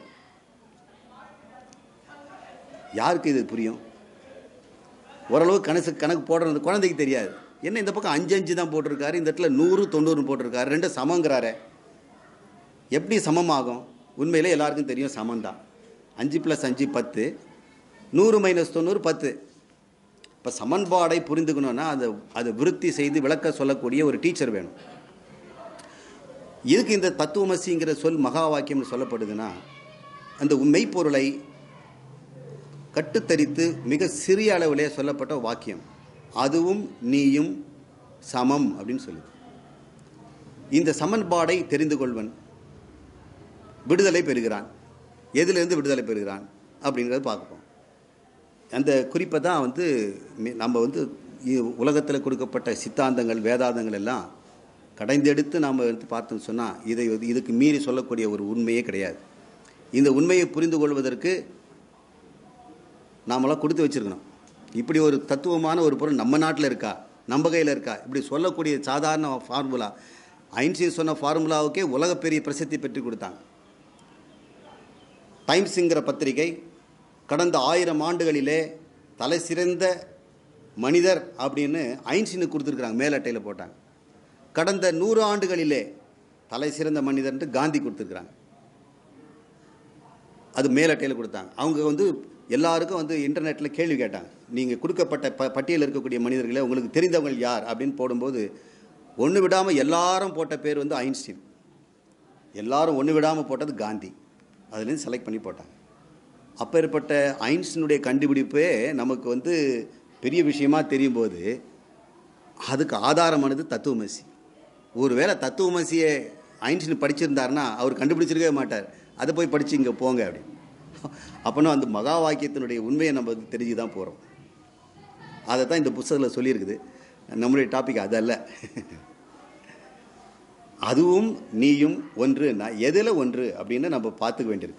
யாருக்கு இது புரியும் ஓரளவு கணக்கு கணக்கு போடுறது குழந்தைக்கு தெரியாது என்ன இந்த பக்கம் அஞ்சு அஞ்சு தான் போட்டிருக்காரு இந்த இடத்துல நூறு தொண்ணூறு போட்டிருக்காரு ரெண்டு சமங்கிறாரே எப்படி சமமாகும் உண்மையிலே எல்லாருக்கும் தெரியும் சமந்தான் அஞ்சு ப்ளஸ் அஞ்சு பத்து நூறு மைனஸ் தொண்ணூறு பத்து இப்போ சமன்பாடை புரிந்துக்கணும்னா அதை அதை விருத்தி செய்து விளக்க சொல்லக்கூடிய ஒரு டீச்சர் வேணும் இதுக்கு இந்த தத்துவமசிங்கிற சொல் மகா வாக்கியம்னு சொல்லப்படுதுன்னா அந்த மெய்ப்பொருளை கட்டுத்தரித்து மிக சிறிய அளவிலே சொல்லப்பட்ட வாக்கியம் அதுவும் நீயும் சமம் அப்படின்னு சொல்லுது இந்த சமன்பாடை தெரிந்து கொள்வன் விடுதலை பெறுகிறான் எதிலிருந்து விடுதலை பெறுகிறான் அப்படிங்கிறத பார்ப்போம் அந்த குறிப்பை தான் வந்து மி- நம்ம வந்து உலகத்தில் கொடுக்கப்பட்ட சித்தாந்தங்கள் வேதாந்தங்கள் எல்லாம் கடைந்தெடுத்து நாம் வந்து பார்த்தோம்னு சொன்னால் இதை வந்து- இதுக்கு மீறி சொல்லக்கூடிய ஒரு உண்மையே கிடையாது இந்த உண்மையை புரிந்து கொள்வதற்கு நாமெல்லாம் கொடுத்து வச்சிருக்கணும் இப்படி ஒரு தத்துவமான ஒரு பொருள் நம்ம நாட்டில் இருக்கா நம்ம கையில் இருக்கா இப்படி சொல்லக்கூடிய சாதாரண ஃபார்முலா ஐன்ஸ்டீன் சொன்ன ஃபார்முலாவுக்கே உலக பெரிய பிரசித்தி பெற்று கொடுத்தாங்க டைம்ஸுங்கிற பத்திரிகை கடந்த ஆயிரம் ஆண்டுகளிலே தலை சிறந்த மனிதர் அப்படின்னு ஐன்ஸ்டீனுக்கு கொடுத்துருக்குறாங்க மேலட்டையில் போட்டாங்க கடந்த நூறு ஆண்டுகளிலே தலை சிறந்த மனிதர்ன்ட்டு காந்தி கொடுத்துருக்குறாங்க அது மேலட்டையில் கொடுத்தாங்க அவங்க வந்து எல்லாருக்கும் வந்து இன்டர்நெட்டில் கேள்வி கேட்டாங்க நீங்கள் கொடுக்கப்பட்ட ப பட்டியலில் இருக்கக்கூடிய மனிதர்களே உங்களுக்கு தெரிந்தவங்க யார் அப்படின்னு போடும்போது ஒன்று விடாமல் எல்லாரும் போட்ட பேர் வந்து ஐன்ஸ்டீன் எல்லாரும் ஒன்று விடாமல் போட்டது காந்தி அதுலேருந்து செலக்ட் பண்ணி போட்டாங்க அப்பேற்பட்ட ஐன்ஸ்டீனுடைய கண்டுபிடிப்பே நமக்கு வந்து பெரிய விஷயமா தெரியும் போது அதுக்கு ஆதாரமானது தத்துவமசி ஒருவேளை தத்துவமசியை ஐன்ஸ்டீன் படிச்சிருந்தாருன்னா அவர் கண்டுபிடிச்சிருக்கவே மாட்டார் அதை போய் படித்து இங்கே போங்க அப்படின்னு அப்போனா அந்த மகா வாக்கியத்தினுடைய உண்மையை நம்ம வந்து தெரிஞ்சு தான் போகிறோம் அதை தான் இந்த புஸ்தகத்தில் சொல்லியிருக்குது நம்முடைய டாபிக் அதல்ல அதுவும் நீயும் ஒன்று நான் எதில் ஒன்று அப்படின்னு நம்ம பார்த்துக்க வேண்டியிருக்கு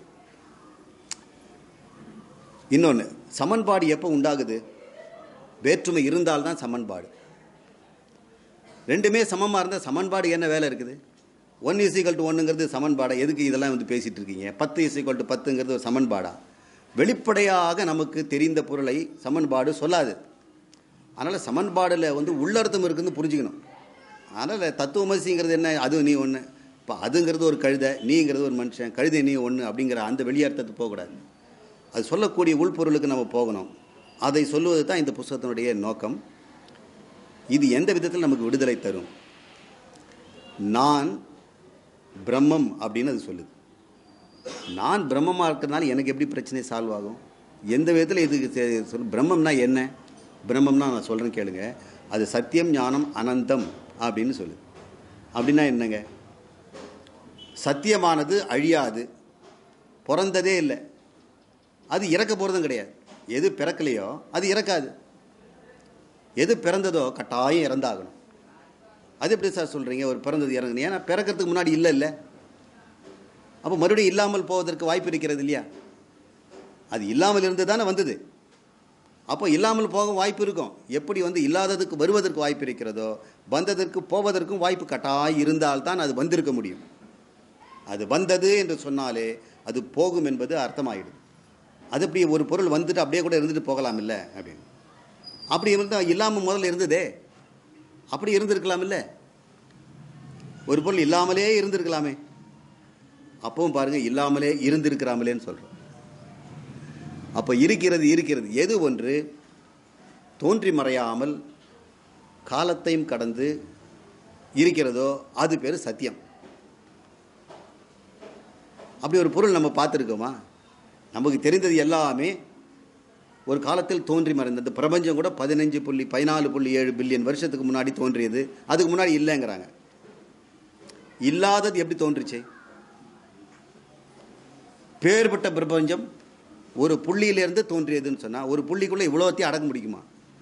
இன்னொன்று சமன்பாடு எப்போ உண்டாகுது வேற்றுமை இருந்தால்தான் சமன்பாடு ரெண்டுமே சமமாக இருந்தால் சமன்பாடு என்ன வேலை இருக்குது ஒன் இசைக்கல் டு ஒன்றுங்கிறது சமன்பாடா எதுக்கு இதெல்லாம் வந்து பேசிகிட்டு இருக்கீங்க பத்து இசைக்கல் டு பத்துங்கிறது ஒரு சமன்பாடா வெளிப்படையாக நமக்கு தெரிந்த பொருளை சமன்பாடு சொல்லாது அதனால் சமன்பாடில் வந்து உள்ளர்த்தம் இருக்குதுன்னு புரிஞ்சுக்கணும் அதனால் தத்துவமசிங்கிறது என்ன அது நீ ஒன்று இப்போ அதுங்கிறது ஒரு கழுதை நீங்கிறது ஒரு மனுஷன் கழுதை நீ ஒன்று அப்படிங்கிற அந்த வெளியர்த்தத்துக்கு போகக்கூடாது அது சொல்லக்கூடிய உள்பொருளுக்கு நம்ம போகணும் அதை சொல்லுவது தான் இந்த புஸ்தகத்தினுடைய நோக்கம் இது எந்த விதத்தில் நமக்கு விடுதலை தரும் நான் பிரம்மம் அப்படின்னு அது சொல்லுது நான் பிரம்மமாக இருக்கிறதுனால எனக்கு எப்படி பிரச்சனை சால்வ் ஆகும் எந்த விதத்தில் இதுக்கு தெ- சொல் பிரம்மம்னா என்ன பிரம்மம்னா நான் சொல்கிறேன் கேளுங்க அது சத்தியம் ஞானம் அனந்தம் அப்படின்னு சொல்லுது அப்படின்னா என்னங்க சத்தியமானது அழியாது பிறந்ததே இல்லை அது இறக்க போகிறதும் கிடையாது எது பிறக்கலையோ அது இறக்காது எது பிறந்ததோ கட்டாயம் இறந்தாகணும் அது எப்படி சார் சொல்கிறீங்க ஒரு பிறந்தது இறங்குது ஏன்னா பிறக்கிறதுக்கு முன்னாடி இல்லை இல்லை அப்போ மறுபடியும் இல்லாமல் போவதற்கு வாய்ப்பு இருக்கிறது இல்லையா அது இல்லாமல் இருந்து தானே வந்தது அப்போ இல்லாமல் போக வாய்ப்பு இருக்கும் எப்படி வந்து இல்லாததுக்கு வருவதற்கு வாய்ப்பு இருக்கிறதோ வந்ததற்கு போவதற்கும் வாய்ப்பு கட்டாயம் இருந்தால்தான் அது வந்திருக்க முடியும் அது வந்தது என்று சொன்னாலே அது போகும் என்பது அர்த்தமாயிடும் அது அப்படி ஒரு பொருள் வந்துட்டு அப்படியே கூட இருந்துட்டு போகலாம் இல்லை அப்படின்னு அப்படி இருந்தால் இல்லாமல் முதல்ல இருந்ததே அப்படி இருந்திருக்கலாம் இல்லை ஒரு பொருள் இல்லாமலே இருந்திருக்கலாமே அப்பவும் பாருங்க இல்லாமலே இருந்திருக்கிறாமலேன்னு சொல்கிறோம் அப்போ இருக்கிறது இருக்கிறது எது ஒன்று தோன்றி மறையாமல் காலத்தையும் கடந்து இருக்கிறதோ அது பேர் சத்தியம் அப்படி ஒரு பொருள் நம்ம பார்த்துருக்கோமா நமக்கு தெரிந்தது எல்லாமே ஒரு காலத்தில் தோன்றி மறைந்தது இந்த பிரபஞ்சம் கூட பதினஞ்சு புள்ளி பதினாலு புள்ளி ஏழு பில்லியன் வருஷத்துக்கு முன்னாடி தோன்றியது அதுக்கு முன்னாடி இல்லைங்கிறாங்க இல்லாதது எப்படி தோன்றுச்சு பேர்பட்ட பிரபஞ்சம் ஒரு புள்ளியிலிருந்து தோன்றியதுன்னு சொன்னால் ஒரு புள்ளிக்குள்ளே இவ்வளோத்தையும் அடக்க முடியுமா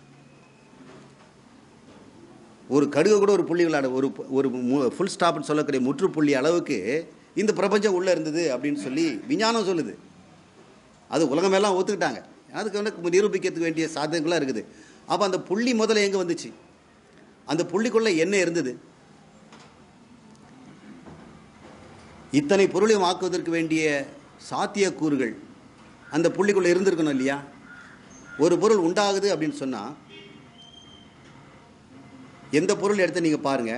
ஒரு கடுகு கூட ஒரு புள்ளிகள் அட ஒரு ஒரு ஃபுல் ஸ்டாப்னு சொல்லக்கூடிய முற்றுப்புள்ளி அளவுக்கு இந்த பிரபஞ்சம் உள்ளே இருந்தது அப்படின்னு சொல்லி விஞ்ஞானம் சொல்லுது அது உலகமெல்லாம் ஒத்துக்கிட்டாங்க அதுக்கு வந்து நிரூபிக்கிறதுக்கு வேண்டிய சாதனைகள்லாம் இருக்குது அப்போ அந்த புள்ளி முதல்ல எங்கே வந்துச்சு அந்த புள்ளிக்குள்ளே என்ன இருந்தது இத்தனை பொருளையும் ஆக்குவதற்கு வேண்டிய சாத்தியக்கூறுகள் அந்த புள்ளிக்குள்ளே இருந்திருக்கணும் இல்லையா ஒரு பொருள் உண்டாகுது அப்படின்னு சொன்னால் எந்த பொருள் எடுத்து நீங்கள் பாருங்கள்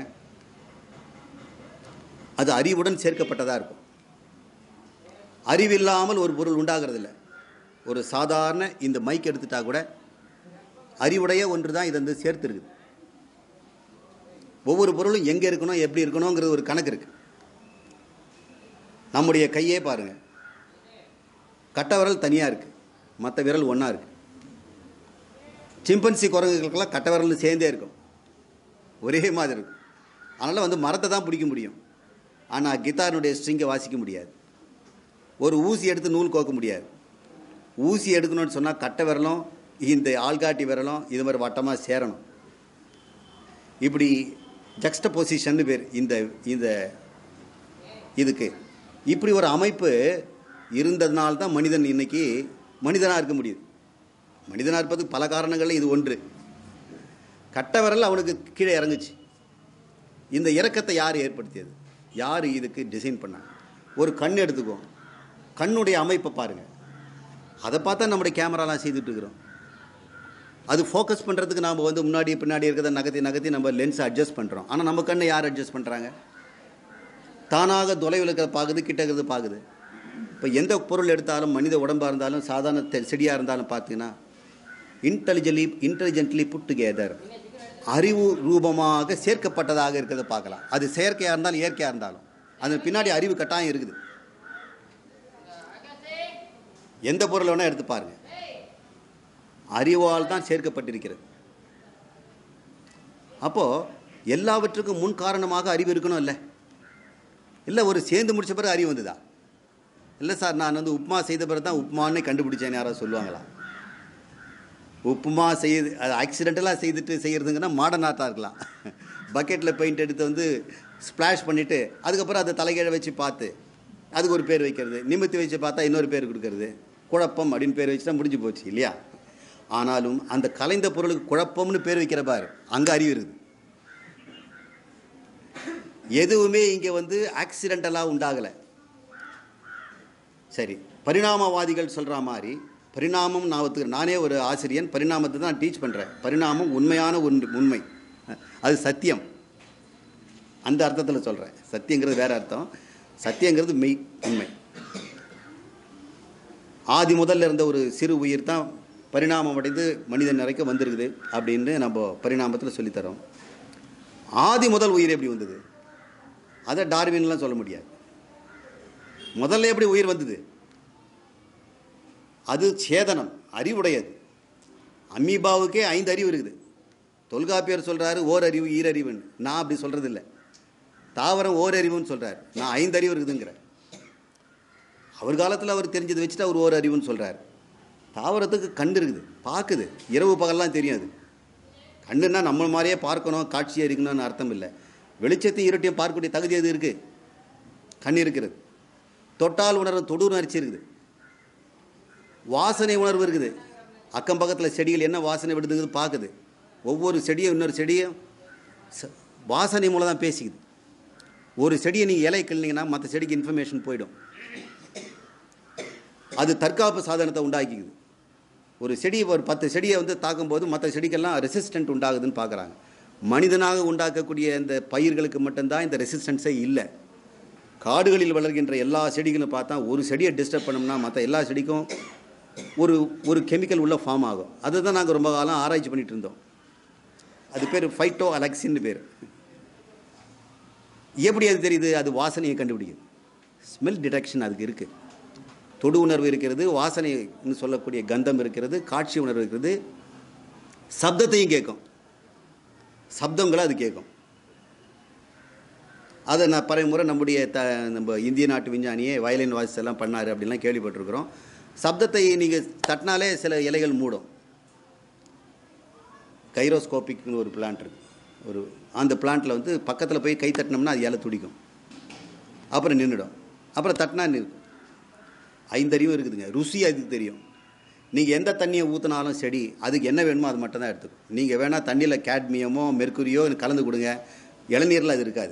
அது அறிவுடன் சேர்க்கப்பட்டதாக இருக்கும் அறிவில்லாமல் ஒரு பொருள் உண்டாகிறதில்ல ஒரு சாதாரண இந்த மைக் எடுத்துட்டா கூட அறிவுடைய ஒன்று தான் இது வந்து சேர்த்துருக்குது ஒவ்வொரு பொருளும் எங்கே இருக்கணும் எப்படி இருக்கணுங்கிறது ஒரு கணக்கு இருக்குது நம்முடைய கையே பாருங்கள் கட்ட விரல் தனியாக இருக்குது மற்ற விரல் ஒன்றா இருக்குது சிம்பன்சி குரங்குகளுக்கெல்லாம் கட்ட விரல் சேர்ந்தே இருக்கும் ஒரே மாதிரி இருக்கும் அதனால் வந்து மரத்தை தான் பிடிக்க முடியும் ஆனால் கிட்டாரினுடைய ஸ்ட்ரிங்கை வாசிக்க முடியாது ஒரு ஊசி எடுத்து நூல் கோக்க முடியாது ஊசி எடுக்கணும்னு சொன்னால் கட்டை விரலும் இந்த ஆள்காட்டி விரலும் இது மாதிரி வட்டமாக சேரணும் இப்படி ஜக்ஸ்ட பொசிஷன் பேர் இந்த இந்த இதுக்கு இப்படி ஒரு அமைப்பு இருந்ததுனால தான் மனிதன் இன்னைக்கு மனிதனாக இருக்க முடியுது மனிதனாக இருப்பதுக்கு பல காரணங்களில் இது ஒன்று கட்ட விரல் அவனுக்கு கீழே இறங்குச்சு இந்த இறக்கத்தை யார் ஏற்படுத்தியது யார் இதுக்கு டிசைன் பண்ணாங்க ஒரு கண் எடுத்துக்குவோம் கண்ணுடைய அமைப்பை பாருங்கள் அதை பார்த்தா நம்முடைய கேமராலாம் செய்துட்டு இருக்கிறோம் அது ஃபோக்கஸ் பண்ணுறதுக்கு நாம் வந்து முன்னாடி பின்னாடி இருக்கிறத நகர்த்தி நகர்த்தி நம்ம லென்ஸை அட்ஜஸ்ட் பண்ணுறோம் ஆனால் நம்ம கண்ணை யார் அட்ஜஸ்ட் பண்ணுறாங்க தானாக தொலைவில் இருக்கிறத பார்க்குது கிட்ட இருக்கிறது பார்க்குது இப்போ எந்த பொருள் எடுத்தாலும் மனித உடம்பாக இருந்தாலும் சாதாரண தெ- செடியாக இருந்தாலும் பார்த்தீங்கன்னா இன்டெலிஜென்ட்லி இன்டெலிஜென்ட்லி புட் டுகெதர் அறிவு ரூபமாக சேர்க்கப்பட்டதாக இருக்கிறத பார்க்கலாம் அது செயற்கையாக இருந்தாலும் இயற்கையாக இருந்தாலும் அது பின்னாடி அறிவு கட்டாயம் இருக்குது எந்த பொருள் வேணால் எடுத்து பாருங்க அறிவால் தான் சேர்க்கப்பட்டிருக்கிறது அப்போது எல்லாவற்றுக்கும் முன் காரணமாக அறிவு இருக்கணும் இல்லை இல்லை ஒரு சேர்ந்து முடிச்ச பிறகு அறிவு வந்ததா இல்லை சார் நான் வந்து உப்புமா செய்த பிறகு தான் உப்புமானே கண்டுபிடிச்சேன்னு யாராவது சொல்லுவாங்களா உப்புமா செய்து அது ஆக்சிடென்டலாக செய்துட்டு செய்கிறதுங்கன்னா மாடர்னாக தான் இருக்கலாம் பக்கெட்டில் பெயிண்ட் எடுத்து வந்து ஸ்ப்ளாஷ் பண்ணிவிட்டு அதுக்கப்புறம் அதை தலைகீழ வச்சு பார்த்து அதுக்கு ஒரு பேர் வைக்கிறது நிமித்தி வச்சு பார்த்தா இன்னொரு பேர் கொடுக்கறது குழப்பம் அப்படின்னு பேர் வச்சுட்டா முடிஞ்சு போச்சு இல்லையா ஆனாலும் அந்த கலைந்த பொருளுக்கு குழப்பம்னு பேர் வைக்கிற பாரு அங்கே அறிவு இருக்குது எதுவுமே இங்கே வந்து ஆக்சிடென்டலாக உண்டாகலை சரி பரிணாமவாதிகள் சொல்கிற மாதிரி பரிணாமம் நான் ஒத்துக்கிறேன் நானே ஒரு ஆசிரியன் பரிணாமத்தை தான் டீச் பண்ணுறேன் பரிணாமம் உண்மையான உண்- உண்மை அது சத்தியம் அந்த அர்த்தத்தில் சொல்கிறேன் சத்தியங்கிறது வேற அர்த்தம் சத்தியங்கிறது மெய் உண்மை ஆதி முதல்ல இருந்த ஒரு சிறு உயிர் தான் பரிணாமம் அடைந்து மனிதன் வரைக்கும் வந்திருக்குது அப்படின்னு நம்ம பரிணாமத்தில் சொல்லித்தரோம் ஆதி முதல் உயிர் எப்படி வந்தது அதை டார்வின்லாம் சொல்ல முடியாது முதல்ல எப்படி உயிர் வந்தது அது சேதனம் அறிவுடையது அமீபாவுக்கே ஐந்து அறிவு இருக்குது தொல்காப்பியர் சொல்கிறாரு ஓர் அறிவு ஈரறிவுன்னு நான் அப்படி சொல்கிறது இல்லை தாவரம் ஓர் அறிவுன்னு சொல்கிறார் நான் ஐந்து அறிவு இருக்குதுங்கிறேன் அவர் காலத்தில் அவர் தெரிஞ்சதை வச்சுட்டு அவர் ஓர் அறிவுன்னு சொல்கிறார் தாவரத்துக்கு கண் இருக்குது பார்க்குது இரவு பகல்லாம் தெரியும் அது கண்ணுன்னா நம்ம மாதிரியே பார்க்கணும் காட்சியாக இருக்கணும்னு அர்த்தம் இல்லை வெளிச்சத்தையும் இருட்டையும் பார்க்கக்கூடிய தகுதி அது இருக்குது கண் இருக்கிறது தொட்டால் உணர்வு தொடு உணர்ச்சி இருக்குது வாசனை உணர்வு இருக்குது அக்கம் பக்கத்தில் செடிகள் என்ன வாசனை விடுதுங்கிறது பார்க்குது ஒவ்வொரு செடியும் இன்னொரு செடியும் ச- வாசனை மூலம் தான் பேசிக்குது ஒரு செடியை நீங்கள் இலை கிள்ளிங்கன்னா மற்ற செடிக்கு இன்ஃபர்மேஷன் போயிடும் அது தற்காப்பு சாதனத்தை உண்டாக்கிக்குது ஒரு செடி ஒரு பத்து செடியை வந்து தாக்கும்போது மற்ற செடிக்கெல்லாம் ரெசிஸ்டன்ட் உண்டாகுதுன்னு பார்க்குறாங்க மனிதனாக உண்டாக்கக்கூடிய இந்த பயிர்களுக்கு மட்டும்தான் இந்த ரெசிஸ்டன்ஸே இல்லை காடுகளில் வளர்கின்ற எல்லா செடிகளும் பார்த்தா ஒரு செடியை டிஸ்டர்ப் பண்ணோம்னா மற்ற எல்லா செடிக்கும் ஒரு ஒரு கெமிக்கல் உள்ள ஃபார்ம் ஆகும் அதுதான் நாங்கள் ரொம்ப காலம் ஆராய்ச்சி பண்ணிட்டு இருந்தோம் அது பேர் ஃபைட்டோ அலெக்சின்னு பேர் எப்படி அது தெரியுது அது வாசனையை கண்டுபிடிக்குது ஸ்மெல் டிடெக்ஷன் அதுக்கு இருக்குது தொடு உணர்வு இருக்கிறது வாசனைன்னு சொல்லக்கூடிய கந்தம் இருக்கிறது காட்சி உணர்வு இருக்கிறது சப்தத்தையும் கேட்கும் சப்தங்களை அது கேட்கும் அதை நான் பல முறை நம்முடைய த நம்ம இந்திய நாட்டு விஞ்ஞானியே வயலின் வாய்ஸ் எல்லாம் பண்ணார் அப்படின்லாம் கேள்விப்பட்டிருக்கிறோம் சப்தத்தை நீங்கள் தட்டினாலே சில இலைகள் மூடும் கைரோஸ்கோபிக்னு ஒரு பிளான்ட் இருக்கு ஒரு அந்த பிளான்ட்டில் வந்து பக்கத்தில் போய் கை தட்டினோம்னா அது இலை துடிக்கும் அப்புறம் நின்றுடும் அப்புறம் தட்டினா நிற்கும் ஐந்தறிவும் இருக்குதுங்க ருசி அதுக்கு தெரியும் நீங்கள் எந்த தண்ணியை ஊற்றினாலும் செடி அதுக்கு என்ன வேணுமோ அது மட்டும் தான் எடுத்துக்கும் நீங்கள் வேணால் தண்ணியில் கேட்மியமோ மெர்க்குரியோ கலந்து கொடுங்க இளநீரில் அது இருக்காது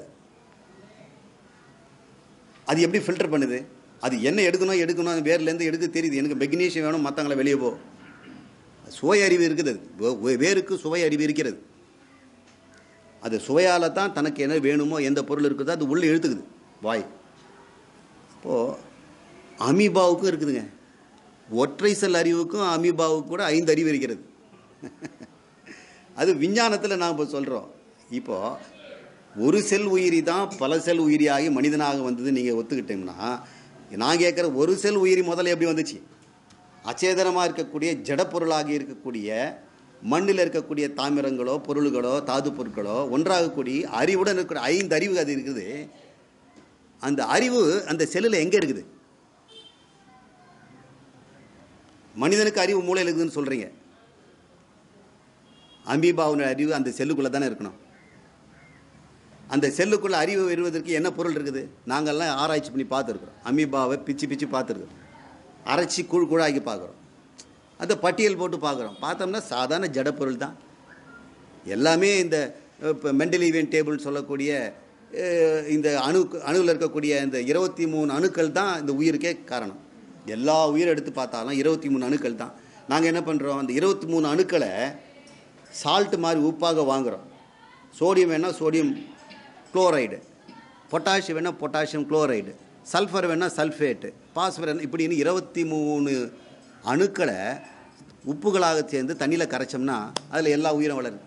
அது எப்படி ஃபில்டர் பண்ணுது அது என்ன எடுக்கணும் எடுக்கணும் வேர்லேருந்து எடுக்க தெரியுது எனக்கு மெக்னீஷியம் வேணும் மற்றவங்கள வெளியே போ சுவை அறிவு இருக்குது அது. வே- வே- வேருக்கு சுவை அறிவு இருக்கிறது அது சுவையால் தான் தனக்கு என்ன வேணுமோ எந்த பொருள் இருக்குதோ அது உள்ளே இழுத்துக்குது வாய் இப்போது அமீபாவுக்கும் இருக்குதுங்க ஒற்றை செல் அறிவுக்கும் அமீபாவுக்கும் கூட ஐந்து அறிவு இருக்கிறது அது விஞ்ஞானத்தில் நாம் இப்போ சொல்கிறோம் இப்போ ஒரு செல் உயிரி தான் பல செல் உயிரியாகி மனிதனாக வந்தது நீங்கள் ஒத்துக்கிட்டீங்கன்னா நான் கேட்குற ஒரு செல் உயிரி முதல்ல எப்படி வந்துச்சு அச்சேதனமாக இருக்கக்கூடிய ஜடப்பொருளாகி இருக்கக்கூடிய மண்ணில் இருக்கக்கூடிய தாமிரங்களோ பொருள்களோ தாது பொருட்களோ ஒன்றாகக்கூடிய அறிவுடன் இருக்கக்கூடிய ஐந்து அறிவு அது இருக்குது அந்த அறிவு அந்த செல்லில் எங்கே இருக்குது மனிதனுக்கு அறிவு மூளையில் இருக்குதுன்னு சொல்கிறீங்க அமீபாவுடைய அறிவு அந்த செல்லுக்குள்ளே தானே இருக்கணும் அந்த செல்லுக்குள்ள அறிவு வருவதற்கு என்ன பொருள் இருக்குது நாங்கள்லாம் ஆராய்ச்சி பண்ணி பார்த்துருக்குறோம் அமீபாவை பிச்சு பிச்சு பார்த்துருக்குறோம் அரைச்சி கூழ் கூழாக்கி பார்க்குறோம் அந்த பட்டியல் போட்டு பார்க்குறோம் பார்த்தோம்னா சாதாரண ஜடப்பொருள் தான் எல்லாமே இந்த இப்போ மெண்டலிவியன் டேபிள் சொல்லக்கூடிய அஹ், இந்த அணு அணுவில் இருக்கக்கூடிய இந்த இருபத்தி மூணு அணுக்கள் தான் இந்த உயிருக்கே காரணம் எல்லா உயிரை எடுத்து பார்த்தாலும் இருபத்தி மூணு அணுக்கள் தான் நாங்கள் என்ன பண்ணுறோம் அந்த இருபத்தி மூணு அணுக்களை சால்ட் மாதிரி உப்பாக வாங்குகிறோம் சோடியம் வேணால் சோடியம் குளோரைடு பொட்டாசியம் வேணால் பொட்டாசியம் குளோரைடு சல்ஃபர் வேணால் சல்ஃபேட்டு பாஸ்பர் இப்படின்னு இருபத்தி மூணு அணுக்களை உப்புகளாக சேர்ந்து தண்ணியில் கரைச்சோம்னா அதில் எல்லா உயிரும் வளருது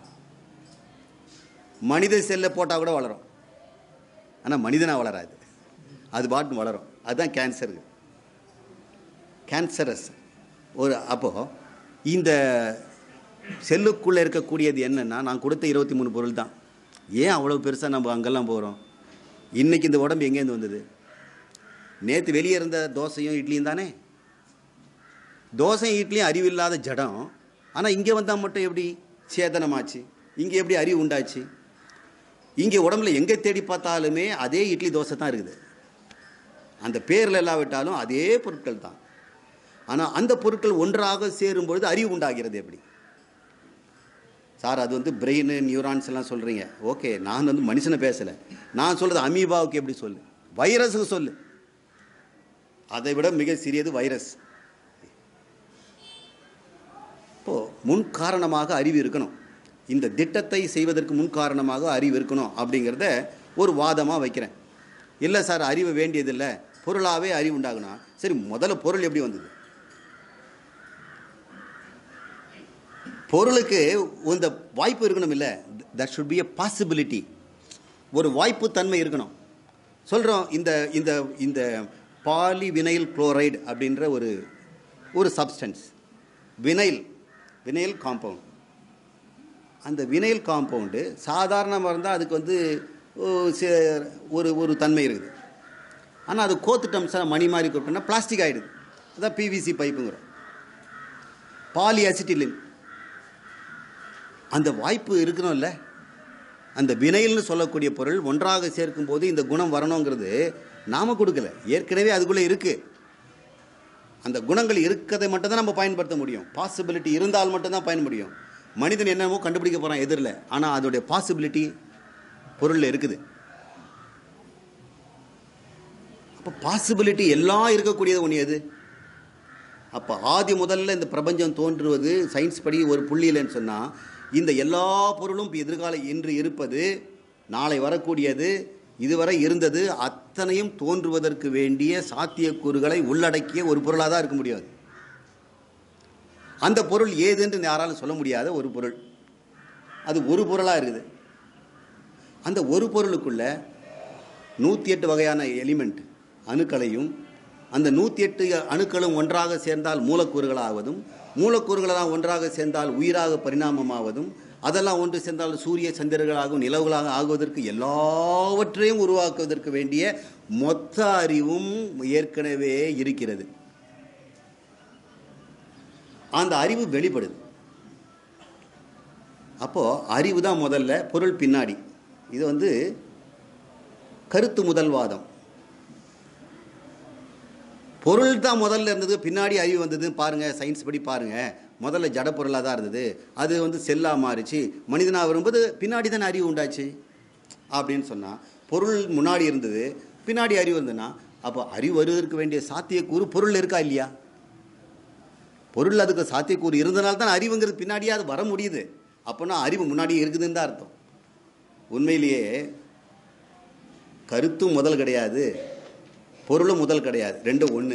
மனித செல்லை போட்டால் கூட வளரும் ஆனால் மனிதனாக வளராது அது பாட்டு வளரும் அதுதான் கேன்சருக்கு கேன்சரஸ் ஒரு அப்போது இந்த செல்லுக்குள்ளே இருக்கக்கூடியது என்னென்னா நான் கொடுத்த இருபத்தி மூணு பொருள் தான் ஏன் அவ்வளோ பெருசாக நம்ம அங்கெல்லாம் போகிறோம் இன்றைக்கி இந்த உடம்பு எங்கேருந்து வந்தது நேற்று வெளியே இருந்த தோசையும் இட்லியும் தானே தோசையும் இட்லியும் அறிவில்லாத ஜடம் ஆனால் இங்கே வந்தால் மட்டும் எப்படி சேதனமாச்சு இங்கே எப்படி அறிவு உண்டாச்சு இங்கே உடம்புல எங்கே தேடி பார்த்தாலுமே அதே இட்லி தோசை தான் இருக்குது அந்த பேரில் இல்லாவிட்டாலும் அதே பொருட்கள் தான் ஆனால் அந்த பொருட்கள் ஒன்றாக சேரும் பொழுது அறிவு உண்டாகிறது எப்படி சார் அது வந்து பிரெயின் நியூரான்ஸ் எல்லாம் சொல்கிறீங்க ஓகே நான் வந்து மனுஷனை பேசலை நான் சொல்கிறது அமீபாவுக்கு எப்படி சொல்லு வைரஸுக்கு சொல்லு அதை விட மிக சிறியது வைரஸ் முன் காரணமாக அறிவு இருக்கணும் இந்த திட்டத்தை செய்வதற்கு முன் காரணமாக அறிவு இருக்கணும் அப்படிங்கிறத ஒரு வாதமாக வைக்கிறேன் இல்லை சார் அறிவு வேண்டியதில்லை பொருளாகவே அறிவு உண்டாகணும் சரி முதல்ல பொருள் எப்படி வந்தது பொருளுக்கு இந்த வாய்ப்பு இருக்கணும் இல்லை that should be a possibility ஒரு வாய்ப்பு தன்மை இருக்கணும் சொல்கிறோம் இந்த இந்த இந்த பாலிவினைல் குளோரைடு அப்படின்ற ஒரு ஒரு சப்ஸ்டன்ஸ் வினைல் வினைல் காம்பவுண்ட் அந்த வினைல் காம்பவுண்டு சாதாரணமாக இருந்தால் அதுக்கு வந்து ஓ, சி- ஒரு ஒரு தன்மை இருக்குது ஆனால் அது கோத்துட்டோம் சார் மணி மாதிரி கொடுத்தோம்னா பிளாஸ்டிக் ஆகிடுது அதான் பிவிசி பைப்புங்கிறோம் பாலி அசிட்டிலின் அந்த வாய்ப்பு இருக்கணும்ல அந்த வினைல்னு சொல்லக்கூடிய பொருள் ஒன்றாக சேர்க்கும் போது இந்த குணம் வரணுங்கிறது நாம கொடுக்கல ஏற்கனவே அதுக்குள்ளே இருக்கு அந்த குணங்கள் இருக்கிறதை மட்டும் தான் நம்ம பயன்படுத்த முடியும் பாசிபிலிட்டி இருந்தால் மட்டும்தான் பயன் முடியும் மனிதன் என்னமோ கண்டுபிடிக்க போகிறான் எதிரில் ஆனால் அதோடைய பாசிபிலிட்டி பொருளில் இருக்குது அப்போ பாசிபிலிட்டி எல்லாம் இருக்கக்கூடியது ஒன்று எது அப்போ ஆதி முதல்ல இந்த பிரபஞ்சம் தோன்றுவது சயின்ஸ் படி ஒரு புள்ளியில்னு சொன்னால் இந்த எல்லா பொருளும் இப்போ எதிர்கால இன்று இருப்பது நாளை வரக்கூடியது இதுவரை இருந்தது அத்தனையும் தோன்றுவதற்கு வேண்டிய சாத்தியக்கூறுகளை உள்ளடக்கிய ஒரு பொருளாக தான் இருக்க முடியாது அந்த பொருள் ஏதுன்னு யாராலும் சொல்ல முடியாத ஒரு பொருள் அது ஒரு பொருளாக இருக்குது அந்த ஒரு பொருளுக்குள்ள நூற்றி எட்டு வகையான எலிமெண்ட் அணுக்களையும் அந்த நூற்றி எட்டு அணுக்களும் ஒன்றாக சேர்ந்தால் மூலக்கூறுகளாவதும் மூலக்கூறுகளாக ஒன்றாக சேர்ந்தால் உயிராக பரிணாமமாவதும் அதெல்லாம் ஒன்று சேர்ந்தால் சூரிய சந்திரர்களாகவும் நிலவுகளாக ஆகுவதற்கு எல்லாவற்றையும் உருவாக்குவதற்கு வேண்டிய மொத்த அறிவும் ஏற்கனவே இருக்கிறது அந்த அறிவு வெளிப்படுது அப்போ அறிவு தான் முதல்ல பொருள் பின்னாடி இது வந்து கருத்து முதல்வாதம் பொருள் தான் முதல்ல இருந்தது பின்னாடி அறிவு வந்தது பாருங்க சயின்ஸ் படி பாருங்க முதல்ல ஜட பொருளாக தான் இருந்தது அது வந்து செல்லா மாறிச்சு மனிதனாக வரும்போது பின்னாடி தானே அறிவு உண்டாச்சு அப்படின்னு சொன்னால் பொருள் முன்னாடி இருந்தது பின்னாடி அறிவு இருந்ததுன்னா அப்போ அறிவு வருவதற்கு வேண்டிய சாத்தியக்கூறு பொருள் இருக்கா இல்லையா பொருள் அதுக்கு சாத்தியக்கூறு இருந்தனால தான் அறிவுங்கிறது பின்னாடியே அது வர முடியுது அப்போனா அறிவு முன்னாடியே இருக்குதுன்னு தான் அர்த்தம் உண்மையிலேயே கருத்தும் முதல் கிடையாது பொருளும் முதல் கிடையாது ரெண்டும் ஒன்று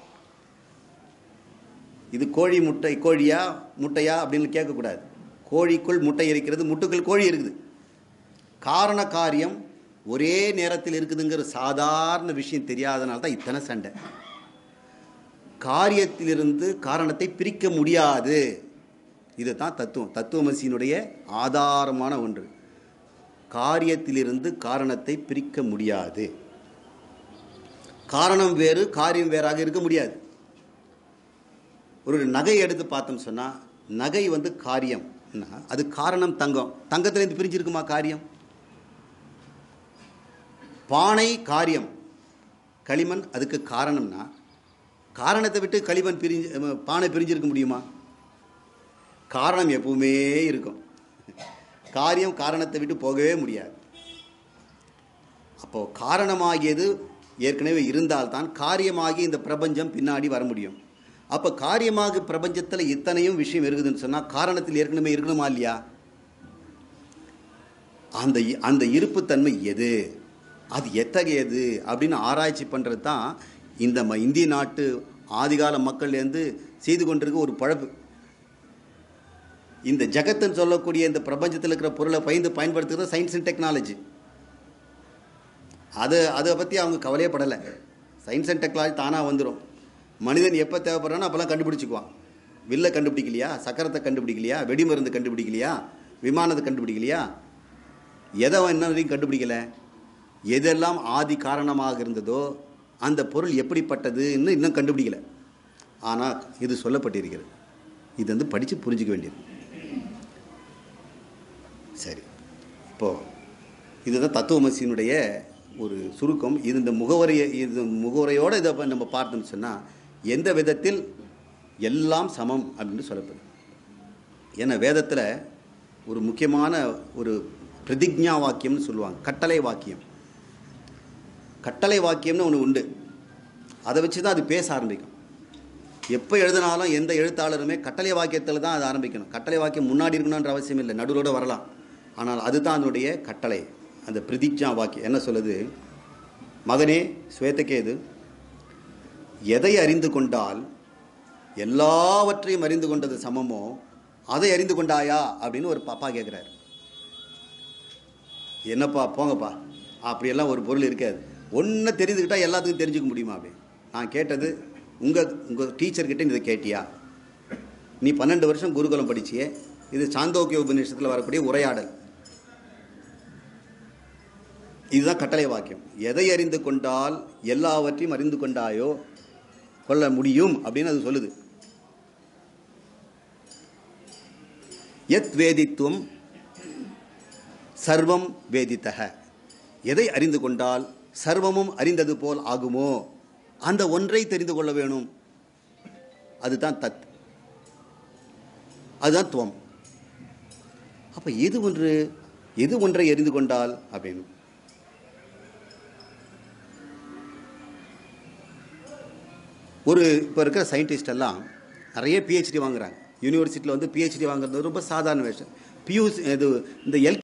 இது கோழி முட்டை கோழியா முட்டையா அப்படின்னு கேட்கக்கூடாது கோழிக்குள் முட்டை இருக்கிறது முட்டுக்குள் கோழி இருக்குது காரண காரியம் ஒரே நேரத்தில் இருக்குதுங்கிற சாதாரண விஷயம் தெரியாதனால தான் இத்தனை சண்டை காரியத்திலிருந்து காரணத்தை பிரிக்க முடியாது இதுதான் தத்துவம் தத்துவமசியினுடைய ஆதாரமான ஒன்று காரியத்திலிருந்து காரணத்தை பிரிக்க முடியாது காரணம் வேறு காரியம் வேறாக இருக்க முடியாது ஒரு நகை எடுத்து பார்த்தோம் சொன்னால் நகை வந்து காரியம் அது காரணம் தங்கம் தங்கத்திலேருந்து பிரிஞ்சிருக்குமா காரியம் பானை காரியம் களிமண் அதுக்கு காரணம்னா காரணத்தை விட்டு களிமண் பிரிஞ்சு அஹ், பானை பிரிஞ்சிருக்க முடியுமா காரணம் எப்பவுமே இருக்கும் காரியம் காரணத்தை விட்டு போகவே முடியாது அப்போ காரணமாகியது ஏற்கனவே இருந்தால்தான் காரியமாகி இந்த பிரபஞ்சம் பின்னாடி வர முடியும் அப்போ காரியமாக பிரபஞ்சத்தில் இத்தனையும் விஷயம் இருக்குதுன்னு சொன்னால் காரணத்தில் ஏற்கனவே இருக்கணுமா இல்லையா அந்த இ- அந்த இருப்புத்தன்மை எது அது எத்தகையது அப்படின்னு ஆராய்ச்சி பண்ணுறது தான் இந்த ம இந்திய நாட்டு ஆதிகால மக்கள்லேருந்து செய்து கொண்டிருக்க ஒரு பழப்பு இந்த ஜகத்துன்னு சொல்லக்கூடிய இந்த பிரபஞ்சத்தில் இருக்கிற பொருளை பயந்து பயன்படுத்துகிறது சயின்ஸ் அண்ட் டெக்னாலஜி அது அதை பற்றி அவங்க கவலையே படலை சயின்ஸ் அண்ட் டெக்னாலஜி தானாக வந்துடும் மனிதன் எப்போ தேவைப்படுறானோ அப்போல்லாம் கண்டுபிடிச்சிக்குவான் வில்லை கண்டுபிடிக்கலையா சக்கரத்தை கண்டுபிடிக்கலையா வெடிமருந்து கண்டுபிடிக்கலையா விமானத்தை கண்டுபிடிக்கலையா எதை அவன் இன்ன வரைக்கும் கண்டுபிடிக்கல எதெல்லாம் ஆதி காரணமாக இருந்ததோ அந்த பொருள் எப்படிப்பட்டதுன்னு இன்னும் கண்டுபிடிக்கல ஆனால் இது சொல்லப்பட்டிருக்கிறது இது வந்து படித்து புரிஞ்சுக்க வேண்டியது சரி இப்போது இதுதான் தத்துவமசியினுடைய ஒரு சுருக்கம் இது இந்த முகவரியை இது முகவரையோடு இதை இப்ப நம்ம பார்த்தோம்னு சொன்னால் எந்த விதத்தில் எல்லாம் சமம் அப்படின்னு சொல்லப்படுது ஏன்னா வேதத்தில் ஒரு முக்கியமான ஒரு பிரதிஜ்ஞா வாக்கியம்னு சொல்லுவாங்க கட்டளை வாக்கியம் கட்டளை வாக்கியம்னு ஒன்று உண்டு அதை வச்சு தான் அது பேச ஆரம்பிக்கும் எப்போ எழுதினாலும் எந்த எழுத்தாளருமே கட்டளை வாக்கியத்தில் தான் அதை ஆரம்பிக்கணும் கட்டளை வாக்கியம் முன்னாடி இருக்கணுன்ற அவசியம் இல்லை நடுவோட வரலாம் ஆனால் அதுதான் அதனுடைய கட்டளை அந்த பிரதிஜா வாக்கியம் என்ன சொல்லுது மகனே ஸ்வேதகேது எதை அறிந்து கொண்டால் எல்லாவற்றையும் அறிந்து கொண்டது சமமோ அதை அறிந்து கொண்டாயா அப்படின்னு ஒரு பாப்பா கேட்குறாரு என்னப்பா போங்கப்பா அப்படியெல்லாம் ஒரு பொருள் இருக்காது ஒன்று தெரிஞ்சுக்கிட்டா எல்லாத்துக்கும் தெரிஞ்சுக்க முடியுமா அப்படி நான் கேட்டது உங்கள் உங்கள் டீச்சர்கிட்ட நீ இதை கேட்டியா நீ பன்னெண்டு வருஷம் குருகுலம் படிச்சியே இது சாந்தோக்கிய உபநிஷத்தில் வரக்கூடிய உரையாடல் இதுதான் கட்டளை வாக்கியம் எதை அறிந்து கொண்டால் எல்லாவற்றையும் அறிந்து கொண்டாயோ கொள்ள முடியும் அப்படின்னு அது சொல்லுது எத் வேதித்துவம் சர்வம் வேதித்தக எதை அறிந்து கொண்டால் சர்வமும் அறிந்தது போல் ஆகுமோ அந்த ஒன்றை தெரிந்து கொள்ள வேணும் அதுதான் தத் அதுதான் துவம் அப்ப எது ஒன்று எது ஒன்றை அறிந்து கொண்டால் அப்படின்னு ஒரு இப்போ இருக்கிற சயின்டிஸ்ட் எல்லாம் நிறைய பிஹெச்டி வாங்குறாங்க யூனிவர்சிட்டியில் வந்து பிஹெச்டி வாங்குறது ரொம்ப சாதாரண விஷயம் பியூஸ் இது இந்த எல்